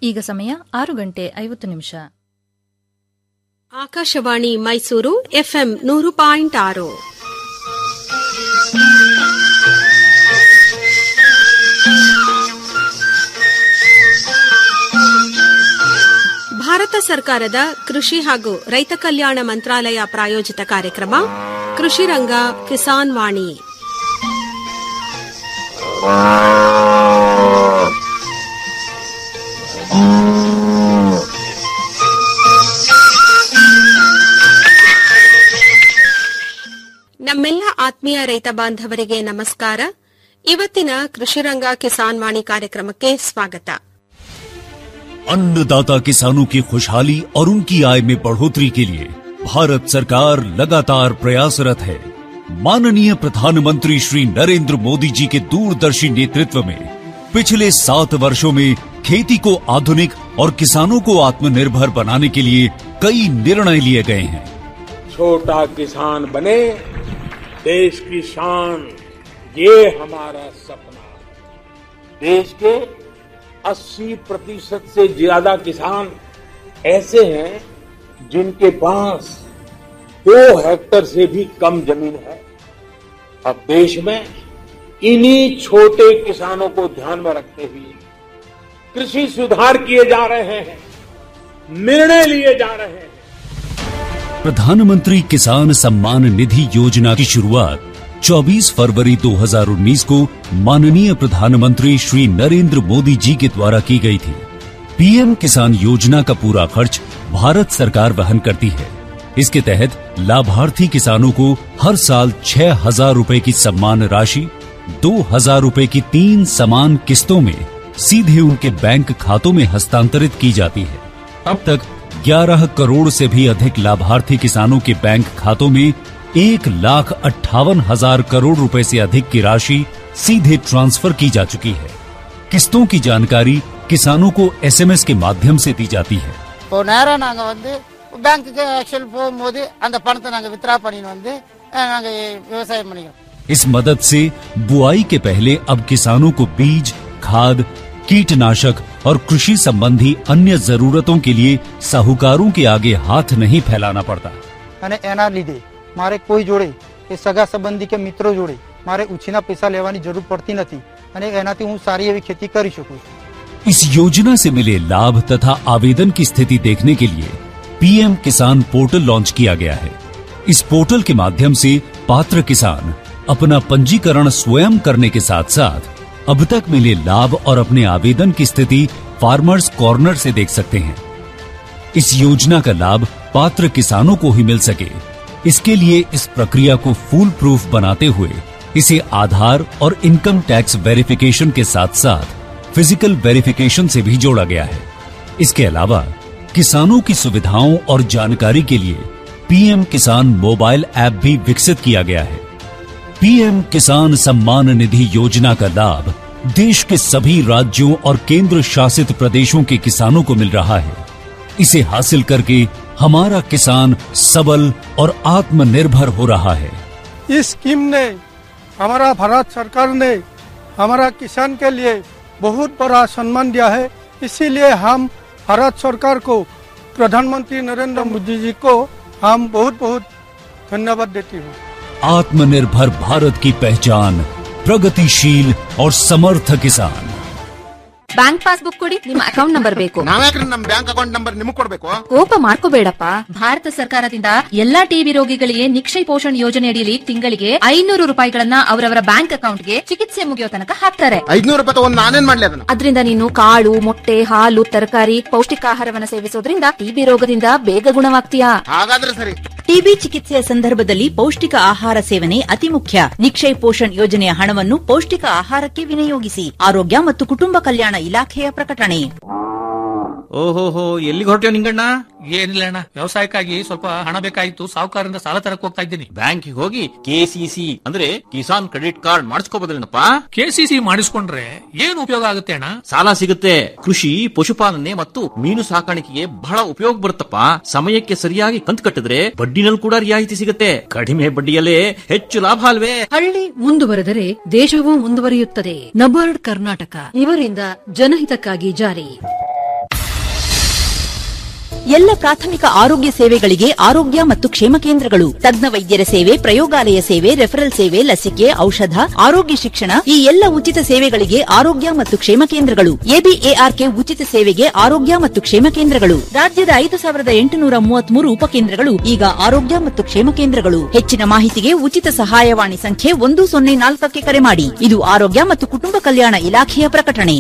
ಈಗ ಸಮಯ ಆರು ಗಂಟೆ ಐವತ್ತು ನಿಮಿಷ ಆಕಾಶವಾಣಿ ಮೈಸೂರು ಎಫ್ಎಂ ನೂರು ಪಾಯಿಂಟ್ ಆರು ಭಾರತ ಸರ್ಕಾರದ ಕೃಷಿ ಹಾಗೂ ರೈತ ಕಲ್ಯಾಣ ಮಂತ್ರಾಲಯ ಪ್ರಾಯೋಜಿತ ಕಾರ್ಯಕ್ರಮ ಕೃಷಿ ರಂಗ ಕಿಸಾನ್ ವಾಣಿ ನಮ್ಮೆಲ್ಲ ಆತ್ಮೀಯ ರೈತ ಬಾಂಧವರಿಗೆ ನಮಸ್ಕಾರ ಇವತ್ತಿನ ಕೃಷಿರಂಗ ಕಿಸಾನ್ ವಾಣಿ ಕಾರ್ಯಕ್ರಮಕ್ಕೆ ಸ್ವಾಗತ अन्नदाता किसानों की खुशहाली और उनकी आय में बढ़ोतरी के लिए भारत सरकार लगातार प्रयासरत है माननीय प्रधानमंत्री श्री नरेंद्र मोदी जी के दूरदर्शी नेतृत्व में पिछले सात वर्षों में खेती को आधुनिक और किसानों को आत्मनिर्भर बनाने के लिए कई निर्णय लिए गए हैं छोटा किसान बने देश की शान ये हमारा सपना है। देश के 80 प्रतिशत से ज्यादा किसान ऐसे हैं जिनके पास दो हेक्टर से भी कम जमीन है अब देश में इन्हीं छोटे किसानों को ध्यान में रखते हुए कृषि सुधार किए जा रहे हैं निर्णय लिए जा रहे हैं प्रधानमंत्री किसान सम्मान निधि योजना की शुरुआत 24 फरवरी 2019 को माननीय प्रधानमंत्री श्री नरेंद्र मोदी जी के द्वारा की गई थी पीएम किसान योजना का पूरा खर्च भारत सरकार वहन करती है इसके तहत लाभार्थी किसानों को हर साल छह हजार रूपए की सम्मान राशि दो हजार रूपए की तीन समान किस्तों में सीधे उनके बैंक खातों में हस्तांतरित की जाती है अब तक 11 करोड़ से भी अधिक लाभार्थी किसानों के बैंक खातों में एक लाख अट्ठावन हजार करोड़ रुपए से अधिक की राशि सीधे ट्रांसफर की जा चुकी है किस्तों की जानकारी किसानों को एसएमएस के माध्यम से दी जाती है இப்போ நேரா நாங்க வந்து பேங்க்குக்கு ஆக்சுவல் போகும்போது அந்த பணத்தை நாங்க வித்ரா பண்ணின்னு வந்து அஹ், நாங்க விவசாயம் பண்ணிக்கிறோம் इस मदद से बुआई के पहले अब किसानों को बीज खाद कीटनाशक और कृषि संबंधी अन्य जरूरतों के लिए साहूकारों के आगे हाथ नहीं फैलाना पड़ता અને એના લીધે મારે કોઈ જોડે કે સગા સંબંધી કે મિત્રો જોડે મારે ઉછીના પૈસા લેવાની જરૂર પડતી નથી અને એનાથી હું સારી એવી खेती કરી શકું છું इस योजना से मिले लाभ तथा आवेदन की स्थिति देखने के लिए पीएम किसान पोर्टल लॉन्च किया गया है इस पोर्टल के माध्यम से पात्र किसान अपना पंजीकरण स्वयं करने के साथ साथ अब तक मिले लाभ और अपने आवेदन की स्थिति फार्मर्स कॉर्नर से देख सकते हैं इस योजना का लाभ पात्र किसानों को ही मिल सके इसके लिए इस प्रक्रिया को फूल प्रूफ बनाते हुए इसे आधार और इनकम टैक्स वेरिफिकेशन के साथ साथ फिजिकल वेरिफिकेशन से भी जोड़ा गया है इसके अलावा किसानों की सुविधाओं और जानकारी के लिए पीएम किसान मोबाइल ऐप भी विकसित किया गया है पीएम किसान सम्मान निधि योजना का लाभ देश के सभी राज्यों और केंद्र शासित प्रदेशों के किसानों को मिल रहा है इसे हासिल करके हमारा किसान सबल और आत्मनिर्भर हो रहा है इस स्कीम ने हमारा भारत सरकार ने हमारा किसान के लिए बहुत बड़ा सम्मान दिया है इसीलिए हम भारत सरकार को प्रधानमंत्री नरेंद्र मोदी जी को हम बहुत बहुत धन्यवाद देती हूँ आत्मनिर्भर भारत की पहचान प्रगतिशील और समर्थ किसान ಬ್ಯಾಂಕ್ ಪಾಸ್ಬುಕ್ ಕೊಡಿ ನಿಮ್ಮ ಅಕೌಂಟ್ ನಂಬರ್ ಬೇಕು ನಾವ್ಯಾಕ್ರಿ ನಮ್ ಬ್ಯಾಂಕ್ ಅಕೌಂಟ್ ನಂಬರ್ ನಿಮಗ್ ಕೊಡ್ಬೇಕು ಕೋಪ ಮಾಡ್ಕೋಬೇಡಪ್ಪ ಭಾರತ ಸರ್ಕಾರದಿಂದ ಎಲ್ಲಾ ಟಿಬಿ ರೋಗಿಗಳಿಗೆ ನಿಕ್ಷಯ ಪೋಷಣ್ ಯೋಜನೆ ಅಡಿಯಲ್ಲಿ ತಿಂಗಳಿಗೆ ಐನೂರು ರೂಪಾಯಿಗಳನ್ನ ಅವರವರ ಬ್ಯಾಂಕ್ ಅಕೌಂಟ್ಗೆ ಚಿಕಿತ್ಸೆ ಮುಗಿಯೋ ತನಕ ಹಾಕ್ತಾರೆ ಐದ್ನೂರು ರೂಪಾಯಿ ತಗೊಂಡ್ ನಾನೇನ್ ಮಾಡ್ಲಿ ಅದನ್ನ ಅದರಿಂದ ನೀನು ಕಾಳು ಮೊಟ್ಟೆ ಹಾಲು ತರಕಾರಿ ಪೌಷ್ಟಿಕಾಹಾರವನ್ನ ಸೇವಿಸೋದ್ರಿಂದ ಟಿಬಿ ರೋಗದಿಂದ ಬೇಗ ಗುಣವಾಗ್ತೀಯಾ ಹಾಗಾದ್ರೆ ಸರಿ ಟಿಬಿ ಚಿಕಿತ್ಸೆಯ ಸಂದರ್ಭದಲ್ಲಿ ಪೌಷ್ಟಿಕ ಆಹಾರ ಸೇವನೆ ಅತಿ ಮುಖ್ಯ ನಿಕ್ಷಯ್ ಪೋಷಣ್ ಯೋಜನೆಯ ಹಣವನ್ನು ಪೌಷ್ಟಿಕ ಆಹಾರಕ್ಕೆ ವಿನಿಯೋಗಿಸಿ ಆರೋಗ್ಯ ಮತ್ತು ಕುಟುಂಬ ಕಲ್ಯಾಣ ಇಲಾಖೆಯ ಪ್ರಕಟಣೆ ಓಹೋಹೋ ಎಲ್ಲಿಗೆ ಹೊರಟ್ಯೋ ನಿಂಗಣ್ಣ ಏನಿಲ್ಲ ಅಣ್ಣ ವ್ಯವಸಾಯಕ್ಕಾಗಿ ಸ್ವಲ್ಪ ಹಣ ಬೇಕಾಗಿತ್ತು ಸಾಹುಕಾರರಿಂದ ಸಾಲ ತರಕ್ ಹೋಗ್ತಾ ಇದ್ದೀನಿ ಬ್ಯಾಂಕಿಗೆ ಹೋಗಿ ಕೆಸಿಸಿ ಅಂದ್ರೆ ಕಿಸಾನ್ ಕ್ರೆಡಿಟ್ ಕಾರ್ಡ್ ಮಾಡಿಸ್ಕೋಬೋದಲ್ಲೇನಪ್ಪ ಕೆಸಿಸಿ ಮಾಡಿಸ್ಕೊಂಡ್ರೆ ಏನ್ ಉಪಯೋಗ ಆಗುತ್ತೆ ಅಣ್ಣ ಸಾಲ ಸಿಗುತ್ತೆ ಕೃಷಿ ಪಶುಪಾಲನೆ ಮತ್ತು ಮೀನು ಸಾಕಾಣಿಕೆಗೆ ಬಹಳ ಉಪಯೋಗ ಬರುತ್ತಪ್ಪ ಸಮಯಕ್ಕೆ ಸರಿಯಾಗಿ ಕಂತು ಕಟ್ಟಿದ್ರೆ ಬಡ್ಡಿನಲ್ಲಿ ಕೂಡ ರಿಯಾಯಿತಿ ಸಿಗುತ್ತೆ ಕಡಿಮೆ ಬಡ್ಡಿಯಲ್ಲೇ ಹೆಚ್ಚು ಲಾಭ ಅಲ್ವೇ ಹಳ್ಳಿ ಮುಂದುವರೆದರೆ ದೇಶವೂ ಮುಂದುವರಿಯುತ್ತದೆ ನಬಾರ್ಡ್ ಕರ್ನಾಟಕ ಇವರಿಂದ ಜನಹಿತಕ್ಕಾಗಿ ಜಾರಿ ಎಲ್ಲ ಪ್ರಾಥಮಿಕ ಆರೋಗ್ಯ ಸೇವೆಗಳಿಗೆ ಆರೋಗ್ಯ ಮತ್ತು ಕ್ಷೇಮ ಕೇಂದ್ರಗಳು ತಜ್ಞ ವೈದ್ಯರ ಸೇವೆ ಪ್ರಯೋಗಾಲಯ ಸೇವೆ ರೆಫರಲ್ ಸೇವೆ ಲಸಿಕೆ ಔಷಧ ಆರೋಗ್ಯ ಶಿಕ್ಷಣ ಈ ಎಲ್ಲ ಉಚಿತ ಸೇವೆಗಳಿಗೆ ಆರೋಗ್ಯ ಮತ್ತು ಕ್ಷೇಮ ಕೇಂದ್ರಗಳು ಎಬಿಎಆರ್ಕೆ ಉಚಿತ ಸೇವೆಗೆ ಆರೋಗ್ಯ ಮತ್ತು ಕ್ಷೇಮ ಕೇಂದ್ರಗಳು ರಾಜ್ಯದ ಐದು ಸಾವಿರದ ಎಂಟುನೂರ ಮೂವತ್ಮೂರು ಉಪಕೇಂದ್ರಗಳು ಈಗ ಆರೋಗ್ಯ ಮತ್ತು ಕ್ಷೇಮ ಕೇಂದ್ರಗಳು ಹೆಚ್ಚಿನ ಮಾಹಿತಿಗೆ ಉಚಿತ ಸಹಾಯವಾಣಿ ಸಂಖ್ಯೆ ಒಂದು ಸೊನ್ನೆ ನಾಲ್ಕಕ್ಕೆ ಕರೆ ಮಾಡಿ ಇದು ಆರೋಗ್ಯ ಮತ್ತು ಕುಟುಂಬ ಕಲ್ಯಾಣ ಇಲಾಖೆಯ ಪ್ರಕಟಣೆ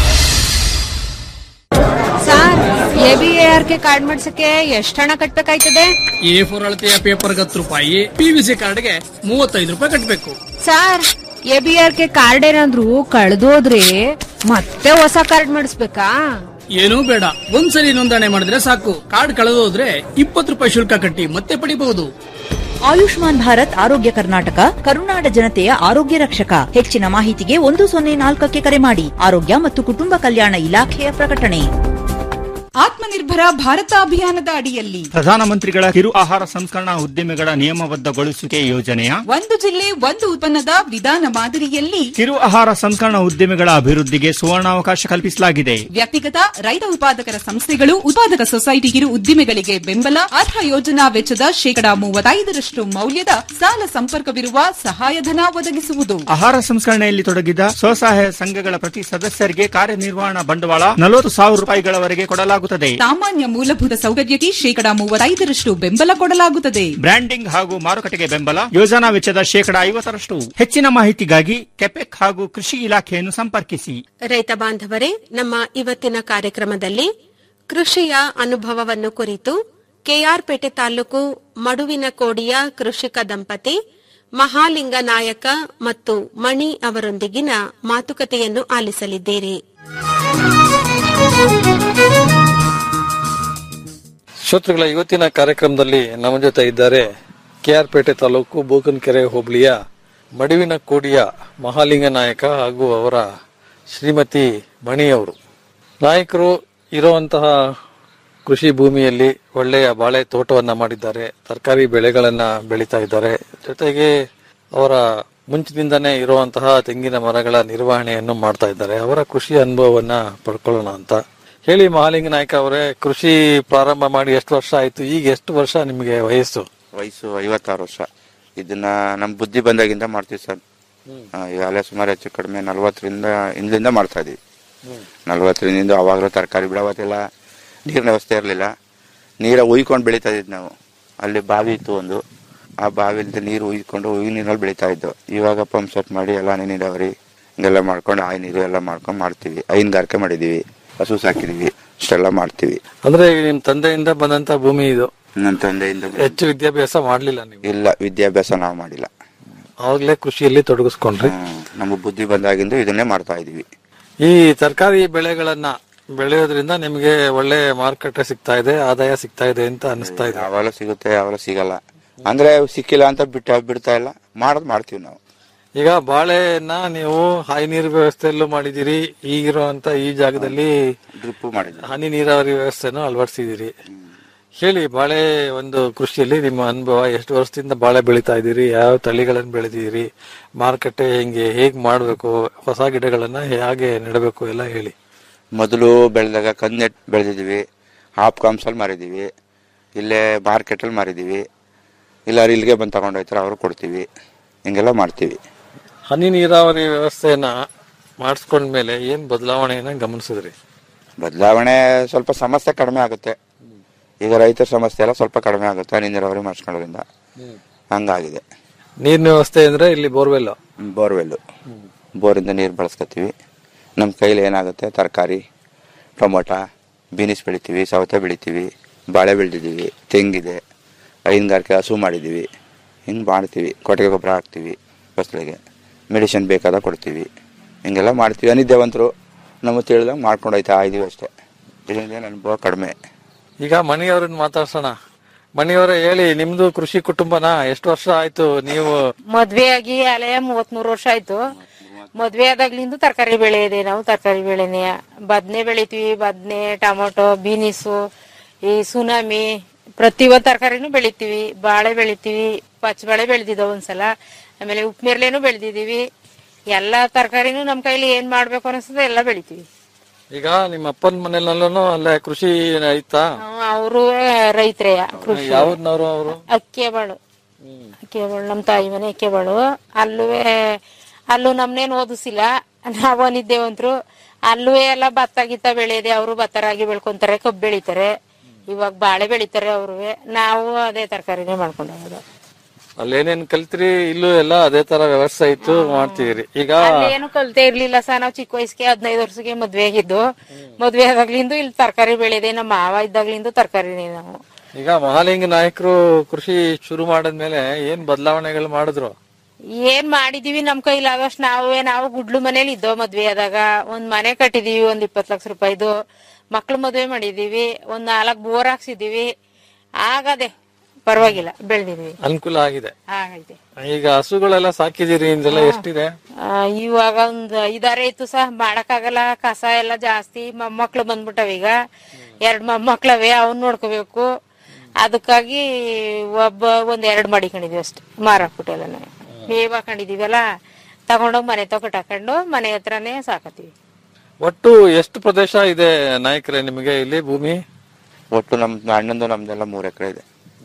ಸರ್ ಎಬಿಎಆರ್ ಕೆ ಕಾರ್ಡ್ ಮಾಡ್ಸಕ್ಕೆ ಎಷ್ಟು ಹಣ ಕಟ್ಬೇಕಾಯ್ತದೆ ಎ ಫೋರ್ ಅಳತೆಯ ಪೇಪರ್ ಹತ್ತು ರೂಪಾಯಿ ಪಿವಿಸಿ ಕಾರ್ಡ್ಗೆ ಮೂವತ್ತೈದು ರೂಪಾಯಿ ಕಟ್ಟಬೇಕು ಸರ್ ಎಬಿಆರ್ ಕೆ ಕಾರ್ಡ್ ಏನಾದ್ರು ಕಳ್ದೋದ್ರೆ ಮತ್ತೆ ಹೊಸ ಕಾರ್ಡ್ ಮಾಡಿಸ್ಬೇಕಾ ಏನೂ ಬೇಡ ಒಂದ್ಸಲಿ ನೋಂದಣಿ ಮಾಡಿದ್ರೆ ಸಾಕು ಕಾರ್ಡ್ ಕಳೆದೋದ್ರೆ ಇಪ್ಪತ್ತು ರೂಪಾಯಿ ಶುಲ್ಕ ಕಟ್ಟಿ ಮತ್ತೆ ಪಡಿಬಹುದು ಆಯುಷ್ಮಾನ್ ಭಾರತ್ ಆರೋಗ್ಯ ಕರ್ನಾಟಕ ಕರುನಾಡ ಜನತೆಯ ಆರೋಗ್ಯ ರಕ್ಷಕ ಹೆಚ್ಚಿನ ಮಾಹಿತಿಗೆ ಒಂದು ಸೊನ್ನೆ ನಾಲ್ಕಕ್ಕೆ ಕರೆ ಮಾಡಿ ಆರೋಗ್ಯ ಮತ್ತು ಕುಟುಂಬ ಕಲ್ಯಾಣ ಇಲಾಖೆಯ ಪ್ರಕಟಣೆ ಆತ್ಮನಿರ್ಭರ ಭಾರತ ಅಭಿಯಾನದ ಅಡಿಯಲ್ಲಿ ಪ್ರಧಾನಮಂತ್ರಿಗಳ ಕಿರು ಆಹಾರ ಸಂಸ್ಕರಣಾ ಉದ್ದಿಮೆಗಳ ನಿಯಮಬದ್ಧಗೊಳಿಸುವಿಕೆ ಯೋಜನೆಯ ಒಂದು ಜಿಲ್ಲೆ ಒಂದು ಉತ್ಪನ್ನದ ವಿಧಾನ ಮಾದರಿಯಲ್ಲಿ ಕಿರು ಆಹಾರ ಸಂಸ್ಕರಣಾ ಉದ್ದಿಮೆಗಳ ಅಭಿವೃದ್ಧಿಗೆ ಸುವರ್ಣಾವಕಾಶ ಕಲ್ಪಿಸಲಾಗಿದೆ ವ್ಯಕ್ತಿಗತ ರೈತ ಉತ್ಪಾದಕರ ಸಂಸ್ಥೆಗಳು ಉತ್ಪಾದಕ ಸೊಸೈಟಿ ಕಿರು ಉದ್ದಿಮೆಗಳಿಗೆ ಬೆಂಬಲ ಅರ್ಹ ಯೋಜನಾ ವೆಚ್ಚದ ಶೇಕಡಾ ಮೂವತ್ತೈದರಷ್ಟು ಮೌಲ್ಯದ ಸಾಲ ಸಂಪರ್ಕವಿರುವ ಸಹಾಯಧನ ಒದಗಿಸುವುದು ಆಹಾರ ಸಂಸ್ಕರಣೆಯಲ್ಲಿ ತೊಡಗಿದ ಸ್ವಸಹಾಯ ಸಂಘಗಳ ಪ್ರತಿ ಸದಸ್ಯರಿಗೆ ಕಾರ್ಯನಿರ್ವಹಣಾ ಬಂಡವಾಳ ನಲವತ್ತು ಸಾವಿರ ರೂಪಾಯಿಗಳವರೆಗೆ ಕೊಡಲಾಗುತ್ತದೆ ಸಾಮಾನ್ಯ ಮೂಲಭೂತ ಸೌಕರ್ಯಕ್ಕೆ ಶೇಕಡಾ ಮೂವತ್ತೈದರಷ್ಟು ಬೆಂಬಲ ಕೊಡಲಾಗುತ್ತದೆ ಬ್ರ್ಯಾಂಡಿಂಗ್ ಹಾಗೂ ಮಾರುಕಟ್ಟೆಗೆ ಬೆಂಬಲ ಯೋಜನಾ ವೆಚ್ಚದ ಶೇಕಡಾ ಐವತ್ತರಷ್ಟು ಹೆಚ್ಚಿನ ಮಾಹಿತಿಗಾಗಿ ಕೆಪೆಕ್ ಹಾಗೂ ಕೃಷಿ ಇಲಾಖೆಯನ್ನು ಸಂಪರ್ಕಿಸಿ ರೈತ ಬಾಂಧವರೇ ನಮ್ಮ ಇವತ್ತಿನ ಕಾರ್ಯಕ್ರಮದಲ್ಲಿ ಕೃಷಿಯ ಅನುಭವವನ್ನು ಕುರಿತು ಕೆಆರ್ಪೇಟೆ ತಾಲೂಕು ಮಡುವಿನ ಕೋಡಿಯ ಕೃಷಿಕ ದಂಪತಿ ಮಹಾಲಿಂಗ ನಾಯಕ ಮತ್ತು ಮಣಿ ಅವರೊಂದಿಗಿನ ಮಾತುಕತೆಯನ್ನು ಆಲಿಸಲಿದ್ದೀರಿ ಶ್ರೋತೃಗಳ ಇವತ್ತಿನ ಕಾರ್ಯಕ್ರಮದಲ್ಲಿ ನಮ್ಮ ಜೊತೆ ಇದ್ದಾರೆ ಕೆಆರ್ ಪೇಟೆ ತಾಲೂಕು ಬೂಕನಕೆರೆ ಹೋಬಳಿಯ ಮಡುವಿನ ಕೋಡಿಯ ಮಹಾಲಿಂಗ ನಾಯಕ ಹಾಗೂ ಅವರ ಶ್ರೀಮತಿ ಮಣಿ ಅವರು ನಾಯಕರು ಇರುವಂತಹ ಕೃಷಿ ಭೂಮಿಯಲ್ಲಿ ಒಳ್ಳೆಯ ಬಾಳೆ ತೋಟವನ್ನ ಮಾಡಿದ್ದಾರೆ ತರಕಾರಿ ಬೆಳೆಗಳನ್ನ ಬೆಳೀತಾ ಇದ್ದಾರೆ ಜೊತೆಗೆ ಅವರ ಮುಂಚಿನಿಂದನೇ ಇರುವಂತಹ ತೆಂಗಿನ ಮರಗಳ ನಿರ್ವಹಣೆಯನ್ನು ಮಾಡ್ತಾ ಇದ್ದಾರೆ ಅವರ ಕೃಷಿ ಅನುಭವವನ್ನ ಪಡ್ಕೊಳ್ಳೋಣ ಅಂತ ಹೇಳಿ ಮಹಾಲಿಂಗ ನಾಯಕ ಅವರೇ ಕೃಷಿ ಪ್ರಾರಂಭ ಮಾಡಿ ಎಷ್ಟು ವರ್ಷ ಆಯ್ತು ಈಗ ಎಷ್ಟು ವರ್ಷ ನಿಮಗೆ ವಯಸ್ಸು ವಯಸ್ಸು ಐವತ್ತಾರು ವರ್ಷ ಇದನ್ನ ನಮ್ ಬುದ್ಧಿ ಬಂದಾಗಿಂದ ಮಾಡ್ತೀವಿ ಸರ್ ಆ, ಈಗಾಗಲೇ ಸುಮಾರು ಹೆಚ್ಚು ಕಡಿಮೆ ನಲ್ವತ್ತರಿಂದ ಇಂದ್ಲಿಂದ ಮಾಡ್ತಾ ಇದೀವಿ ನಲ್ವತ್ತರಿಂದ ಅವಾಗಲೂ ತರಕಾರಿ ಬಿಡವತ್ತಿಲ್ಲ ನೀರಿನ ವ್ಯವಸ್ಥೆ ಇರಲಿಲ್ಲ ನೀರ ಉಯ್ಕೊಂಡು ಬೆಳೀತಾ ಇದ್ವಿ ನಾವು ಅಲ್ಲಿ ಬಾವಿ ಇತ್ತು ಒಂದು ಆ ಬಾವಿಲಿಂದ ನೀರು ಉಯ್ಕೊಂಡು ಉಯ್ ನೀರಲ್ಲಿ ಬೆಳೀತಾ ಇದ್ದು ಇವಾಗ ಪಂಪ್ ಸೆಟ್ ಮಾಡಿ ಎಲ್ಲ ಹನಿ ನೀರಾವರಿ ಹಿಂಗೆಲ್ಲ ಮಾಡ್ಕೊಂಡು ಆಯ್ ನೀರು ಎಲ್ಲ ಮಾಡ್ಕೊಂಡು ಮಾಡ್ತೀವಿ ಹೈನುಗಾರಿಕೆ ಮಾಡಿದೀವಿ ಹಸು ಸಾಕಿದೀವಿ ಅಷ್ಟೆಲ್ಲ ಮಾಡ್ತೀವಿ ಅಂದ್ರೆ ಈಗ ನಿಮ್ ತಂದೆಯಿಂದ ಬಂದಂತ ಭೂಮಿ ಇದು ನನ್ನ ತಂದೆಯಿಂದ ಹೆಚ್ಚು ವಿದ್ಯಾಭ್ಯಾಸ ಮಾಡ್ಲಿಲ್ಲ ನೀವು ಇಲ್ಲ ವಿದ್ಯಾಭ್ಯಾಸ ನಾವು ಮಾಡಿಲ್ಲ ಅವಾಗ್ಲೇ ಕೃಷಿಯಲ್ಲಿ ತೊಡಗಿಸ್ಕೊಂಡ್ರಿ ನಮಗೆ ಬುದ್ಧಿ ಬಂದಾಗಿಂದ ಇದನ್ನೇ ಮಾಡ್ತಾ ಇದೀವಿ ಈ ತರಕಾರಿ ಬೆಳೆಗಳನ್ನ ಬೆಳೆಯೋದ್ರಿಂದ ನಿಮ್ಗೆ ಒಳ್ಳೆ ಮಾರುಕಟ್ಟೆ ಸಿಗ್ತಾ ಇದೆ ಆದಾಯ ಸಿಗ್ತಾ ಇದೆ ಅಂತ ಅನಿಸ್ತಾ ಇದೆ ಯಾವಾಗಲೂ ಸಿಗುತ್ತೆ ಯಾವಾಗಲೂ ಸಿಗಲ್ಲ ಅಂದ್ರೆ ಸಿಕ್ಕಿಲ್ಲ ಅಂತ ಬಿಟ್ಟ ಬಿಡ್ತಾ ಇಲ್ಲ ಮಾಡೋದು ಮಾಡ್ತೀವಿ ನಾವು ಈಗ ಬಾಳೆನ ನೀವು ಹನಿ ನೀರು ವ್ಯವಸ್ಥೆಯಲ್ಲೂ ಮಾಡಿದಿರಿ ಈಗಿರುವಂತ ಈ ಜಾಗದಲ್ಲಿ ಡ್ರಿಪ್ ಮಾಡಿದ್ವಿ ಹನಿ ನೀರಾವರಿ ವ್ಯವಸ್ಥೆನೂ ಅಳವಡಿಸಿದಿರಿ ಹೇಳಿ ಬಾಳೆ ಒಂದು ಕೃಷಿಯಲ್ಲಿ ನಿಮ್ಮ ಅನುಭವ ಎಷ್ಟು ವರ್ಷದಿಂದ ಬಾಳೆ ಬೆಳೀತಾ ಇದ್ದೀರಿ ಯಾವ ತಳಿಗಳನ್ನು ಬೆಳೆದಿದ್ದೀರಿ ಮಾರುಕಟ್ಟೆ ಹೆಂಗೆ ಹೇಗ್ ಮಾಡ್ಬೇಕು ಹೊಸ ಗಿಡಗಳನ್ನ ಹೇಗೆ ನೆಡಬೇಕು ಎಲ್ಲ ಹೇಳಿ ಮೊದಲು ಬೆಳೆದಾಗ ಕಂದೆಟ್ ಬೆಳೆದಿದ್ವಿ ಹಾಪ್ ಕಾಮ್ಸಲ್ಲಿ ಮಾರಿದೀವಿ ಇಲ್ಲೇ ಮಾರ್ಕೆಟಲ್ಲಿ ಮಾರಿದೀವಿ ಇಲ್ಲ ಇಲ್ಲಿಗೆ ಬಂದು ತಗೊಂಡೋಗ್ತಾರೆ ಅವರು ಕೊಡ್ತೀವಿ ಹಿಂಗೆಲ್ಲ ಮಾಡ್ತೀವಿ ಹನಿ ನೀರಾವರಿ ವ್ಯವಸ್ಥೆಯನ್ನ ಮಾಡಿಸ್ಕೊಂಡ್ಮೇಲೆ ಏನ್ ಬದಲಾವಣೆಯನ್ನ ಗಮನಿಸಿದ್ರಿ ಬದಲಾವಣೆ ಸ್ವಲ್ಪ ಸಮಸ್ಯೆ ಕಡಿಮೆ ಆಗುತ್ತೆ ಈಗ ರೈತರ ಸಮಸ್ಯೆ ಎಲ್ಲ ಸ್ವಲ್ಪ ಕಡಿಮೆ ಆಗುತ್ತೆ ಹನಿ ನೀರಾವರಿ ಮಾಡಿಸ್ಕೊಳ್ಳೋದ್ರಿಂದ ಹಂಗಾಗಿದೆ ನೀರಿನ ವ್ಯವಸ್ಥೆ ಅಂದ್ರೆ ಇಲ್ಲಿ ಬೋರ್ವೆಲ್ ಬೋರ್ವೆಲ್ಲು ಬೋರಿಂದ ನೀರು ಬಳಸ್ಕೊತೀವಿ ನಮ್ಮ ಕೈಲಿ ಏನಾಗುತ್ತೆ ತರಕಾರಿ ಟೊಮೊಟ ಬೀನಿಸ್ ಬೆಳಿತೀವಿ ಸೌತೆ ಬೆಳಿತೀವಿ ಬಾಳೆ ಬೆಳೆದಿದ್ದೀವಿ ತೆಂಗಿದೆ ಹೈನುಗಾರಿಕೆ ಹಸು ಮಾಡಿದ್ದೀವಿ ಹಿಂಗೆ ಮಾಡ್ತೀವಿ ಕೊಟ್ಟಿಗೆ ಗೊಬ್ಬರ ಹಾಕ್ತೀವಿ ಫಸಲಿಗೆ ಮೆಡಿಸಿನ್ ಬೇಕಾದ ಕೊಡ್ತೀವಿ ಹಿಂಗೆಲ್ಲ ಮಾಡ್ತೀವಿ ಅನಿದ್ದೇವಂತರು ನಮಗೆ ತಿಳಿದಂಗೆ ಮಾಡ್ಕೊಂಡು ಹೋಯ್ತಾ ಇದೀವಿ ಅಷ್ಟೇ ಇದರಿಂದ ಏನು ಅನುಭವ ಕಡಿಮೆ ಈಗ ಮಣಿಯವ್ರನ್ನ ಮಾತಾಡ್ಸೋಣ ಮಣಿಯವರೇ ಹೇಳಿ ನಿಮ್ದು ಕೃಷಿ ಕುಟುಂಬನ ಎಷ್ಟು ವರ್ಷ ಆಯ್ತು ನೀವು ಮದ್ವೆ ಆಗಿ ಅಲೆ ಮೂವತ್ಮೂರು ವರ್ಷ ಆಯ್ತು ಮದ್ವೆ ಆದಾಗ್ಲಿಂದ ತರಕಾರಿ ಬೆಳೆಯಿದೆ ನಾವು ತರಕಾರಿ ಬೆಳೆನೆ ಬದ್ನೆ ಬೆಳಿತೀವಿ ಬದ್ನೆ ಟೊಮೊಟೊ ಬೀನಿಸು ಈ ಸುನಾಮಿ ಪ್ರತಿಯೊಂದ್ ತರಕಾರಿನೂ ಬೆಳಿತೀವಿ ಬಾಳೆ ಬೆಳಿತೀವಿ ಪಚ್ಚಬಾಳೆ ಬೆಳೆದಿದ್ದ ಒಂದ್ಸಲ ಆಮೇಲೆ ಉಪ್ಮಿರ್ಲೆನೂ ಬೆಳೆದಿದೀವಿ ಎಲ್ಲಾ ತರಕಾರಿನೂ ನಮ್ ಕೈಲಿ ಏನ್ ಮಾಡ್ಬೇಕು ಅನಿಸ್ತದೆ ಎಲ್ಲ ಬೆಳಿತೀವಿ ಈಗ ನಿಮ್ಮ ಅಪ್ಪನ ಮನೆಯಲ್ಲೂ ಅಲ್ಲೇ ಕೃಷಿ ಐತಾ ಹ್ಮ್, ಅವರು ರೈತರೇ ಕೃಷಿ ಯಾವ್ರನ್ನವರು ಅವರು ಅಕ್ಕಿಯಬಾಳು ಅಕ್ಕಿಯಬಾಳು ನಮ್ಮ ತಾಯಿ ಮನೆ ಅಕ್ಕಿಯಬಾಳು ಅಲ್ಲೂ ಅಲ್ಲೂ ನಮ್ನೇನ್ ಓದಿಸಿಲ್ಲ ನಾವು ಅನಿದ್ದೇವಂತ್ರು ಅಲ್ಲೂ ಎಲ್ಲ ಭತ್ತ ಗಿತ್ತ ಬೆಳೆಯದೆ ಅವರು ಭತ್ತ ರಾಗಿ ಬೆಳ್ಕೊಂತಾರೆ ಕಬ್ಬು ಬೆಳಿತಾರೆ ಇವಾಗ ಬಾಳೆ ಬೆಳಿತಾರೆ ಅವ್ರು ನಾವು ಅದೇ ತರಕಾರಿನೇ ಮಾಡ್ಕೊಂಡು ಹೋಗೋದು ಅಲ್ಲೇನೇನ್ ಕಲ್ತ್ರಿ ಇಲ್ಲೂ ಎಲ್ಲ ಅದೇ ತರ ವ್ಯವಸ್ಥೆ ಇತ್ತು ಮಾಡ್ತಿದ್ರಿ ಈಗ ಏನು ಕಲ್ತೇ ಇರ್ಲಿಲ್ಲ ಸರ್ ನಾವು ಚಿಕ್ಕ ವಯಸ್ಸಿಗೆ ಹದಿನೈದು ವರ್ಷಕ್ಕೆ ಮದ್ವೆ ಆಗಿದ್ದು ಮದ್ವೆ ಆದಾಗ್ಲಿಂದ ಇಲ್ಲಿ ತರಕಾರಿ ಬೆಳೆದೆ ನಮ್ಮ ಮಾವ ಇದ್ದಾಗ್ಲಿಂದ ತರಕಾರಿನೇ ನಾವು ಈಗ ಮಹಾಲಿಂಗ ನಾಯಕರು ಕೃಷಿ ಶುರು ಮಾಡಿದ್ಮೇಲೆ ಏನ್ ಬದಲಾವಣೆಗಳು ಮಾಡಿದ್ರು ಏನ್ ಮಾಡಿದೀವಿ ನಮ್ ಕೈಲಾಗಷ್ಟು ನಾವೇ ನಾವು ಗುಡ್ಲು ಮನೇಲಿ ಇದ್ದೋ ಮದ್ವೆ ಆದಾಗ ಒಂದ್ ಮನೆ ಕಟ್ಟಿದೀವಿ ಒಂದ್ ಇಪ್ಪತ್ ಲಕ್ಷ ರೂಪಾಯಿದು ಮಕ್ಳು ಮದ್ವೆ ಮಾಡಿದೀವಿ ಒಂದ್ ನಾಲ್ಕ್ ಬೋರ್ ಹಾಕ್ಸಿದೀವಿ ಆಗದೆ ಪರವಾಗಿಲ್ಲ ಬೆಳ್ದಿದೀವಿ ಅನುಕೂಲ ಆಗಿದೆ ಆಗೈತೆ ಈಗ ಹಸುಗಳೆಲ್ಲ ಸಾಕಿದಿರಿ ಇಂದೆಲ್ಲ ಎಷ್ಟಿದೆ ಆ, ಇವಾಗ ಒಂದ್ ಐದಾರೆ ಇತ್ತು ಸಹ ಮಾಡಕ್ಕಾಗಲ್ಲ ಕಸ ಎಲ್ಲ ಜಾಸ್ತಿ ಮೊಮ್ಮಕ್ಳು ಬಂದ್ಬಿಟ್ಟವ ಈಗ ಎರಡ್ ಮೊಮ್ಮಕ್ಳವೆ ಅವ್ನ್ ನೋಡ್ಕೋಬೇಕು ಅದಕ್ಕಾಗಿ ಒಬ್ಬ ಒಂದ್ ಎರಡ್ ಮಡಿಕೊಂಡಿದೀವಿ ಅಷ್ಟೇ ಮಾರಾಕ್ಬಿಟ್ಟು ಎಲ್ಲ ಮೇವ್ ಹಾಕೊಂಡಿದೀವಲ್ಲ ತಗೊಂಡೋಗ್ ಮನೆ ತಗೊಟ್ ಹಾಕೊಂಡು ಮನೆ ಹತ್ರನೇ ಸಾಕತ್ತೀವಿ ಒಟ್ಟು ಎಷ್ಟು ಪ್ರದೇಶ ಇದೆ ನಾಯಕರೇ ನಿಮಗೆ ಇಲ್ಲಿ ಭೂಮಿ ಒಟ್ಟು ನಮ್ ಅಣ್ಣಂದು ನಮ್ದೆಲ್ಲ ಮೂರ್ ಎಕರೆ ಇದೆ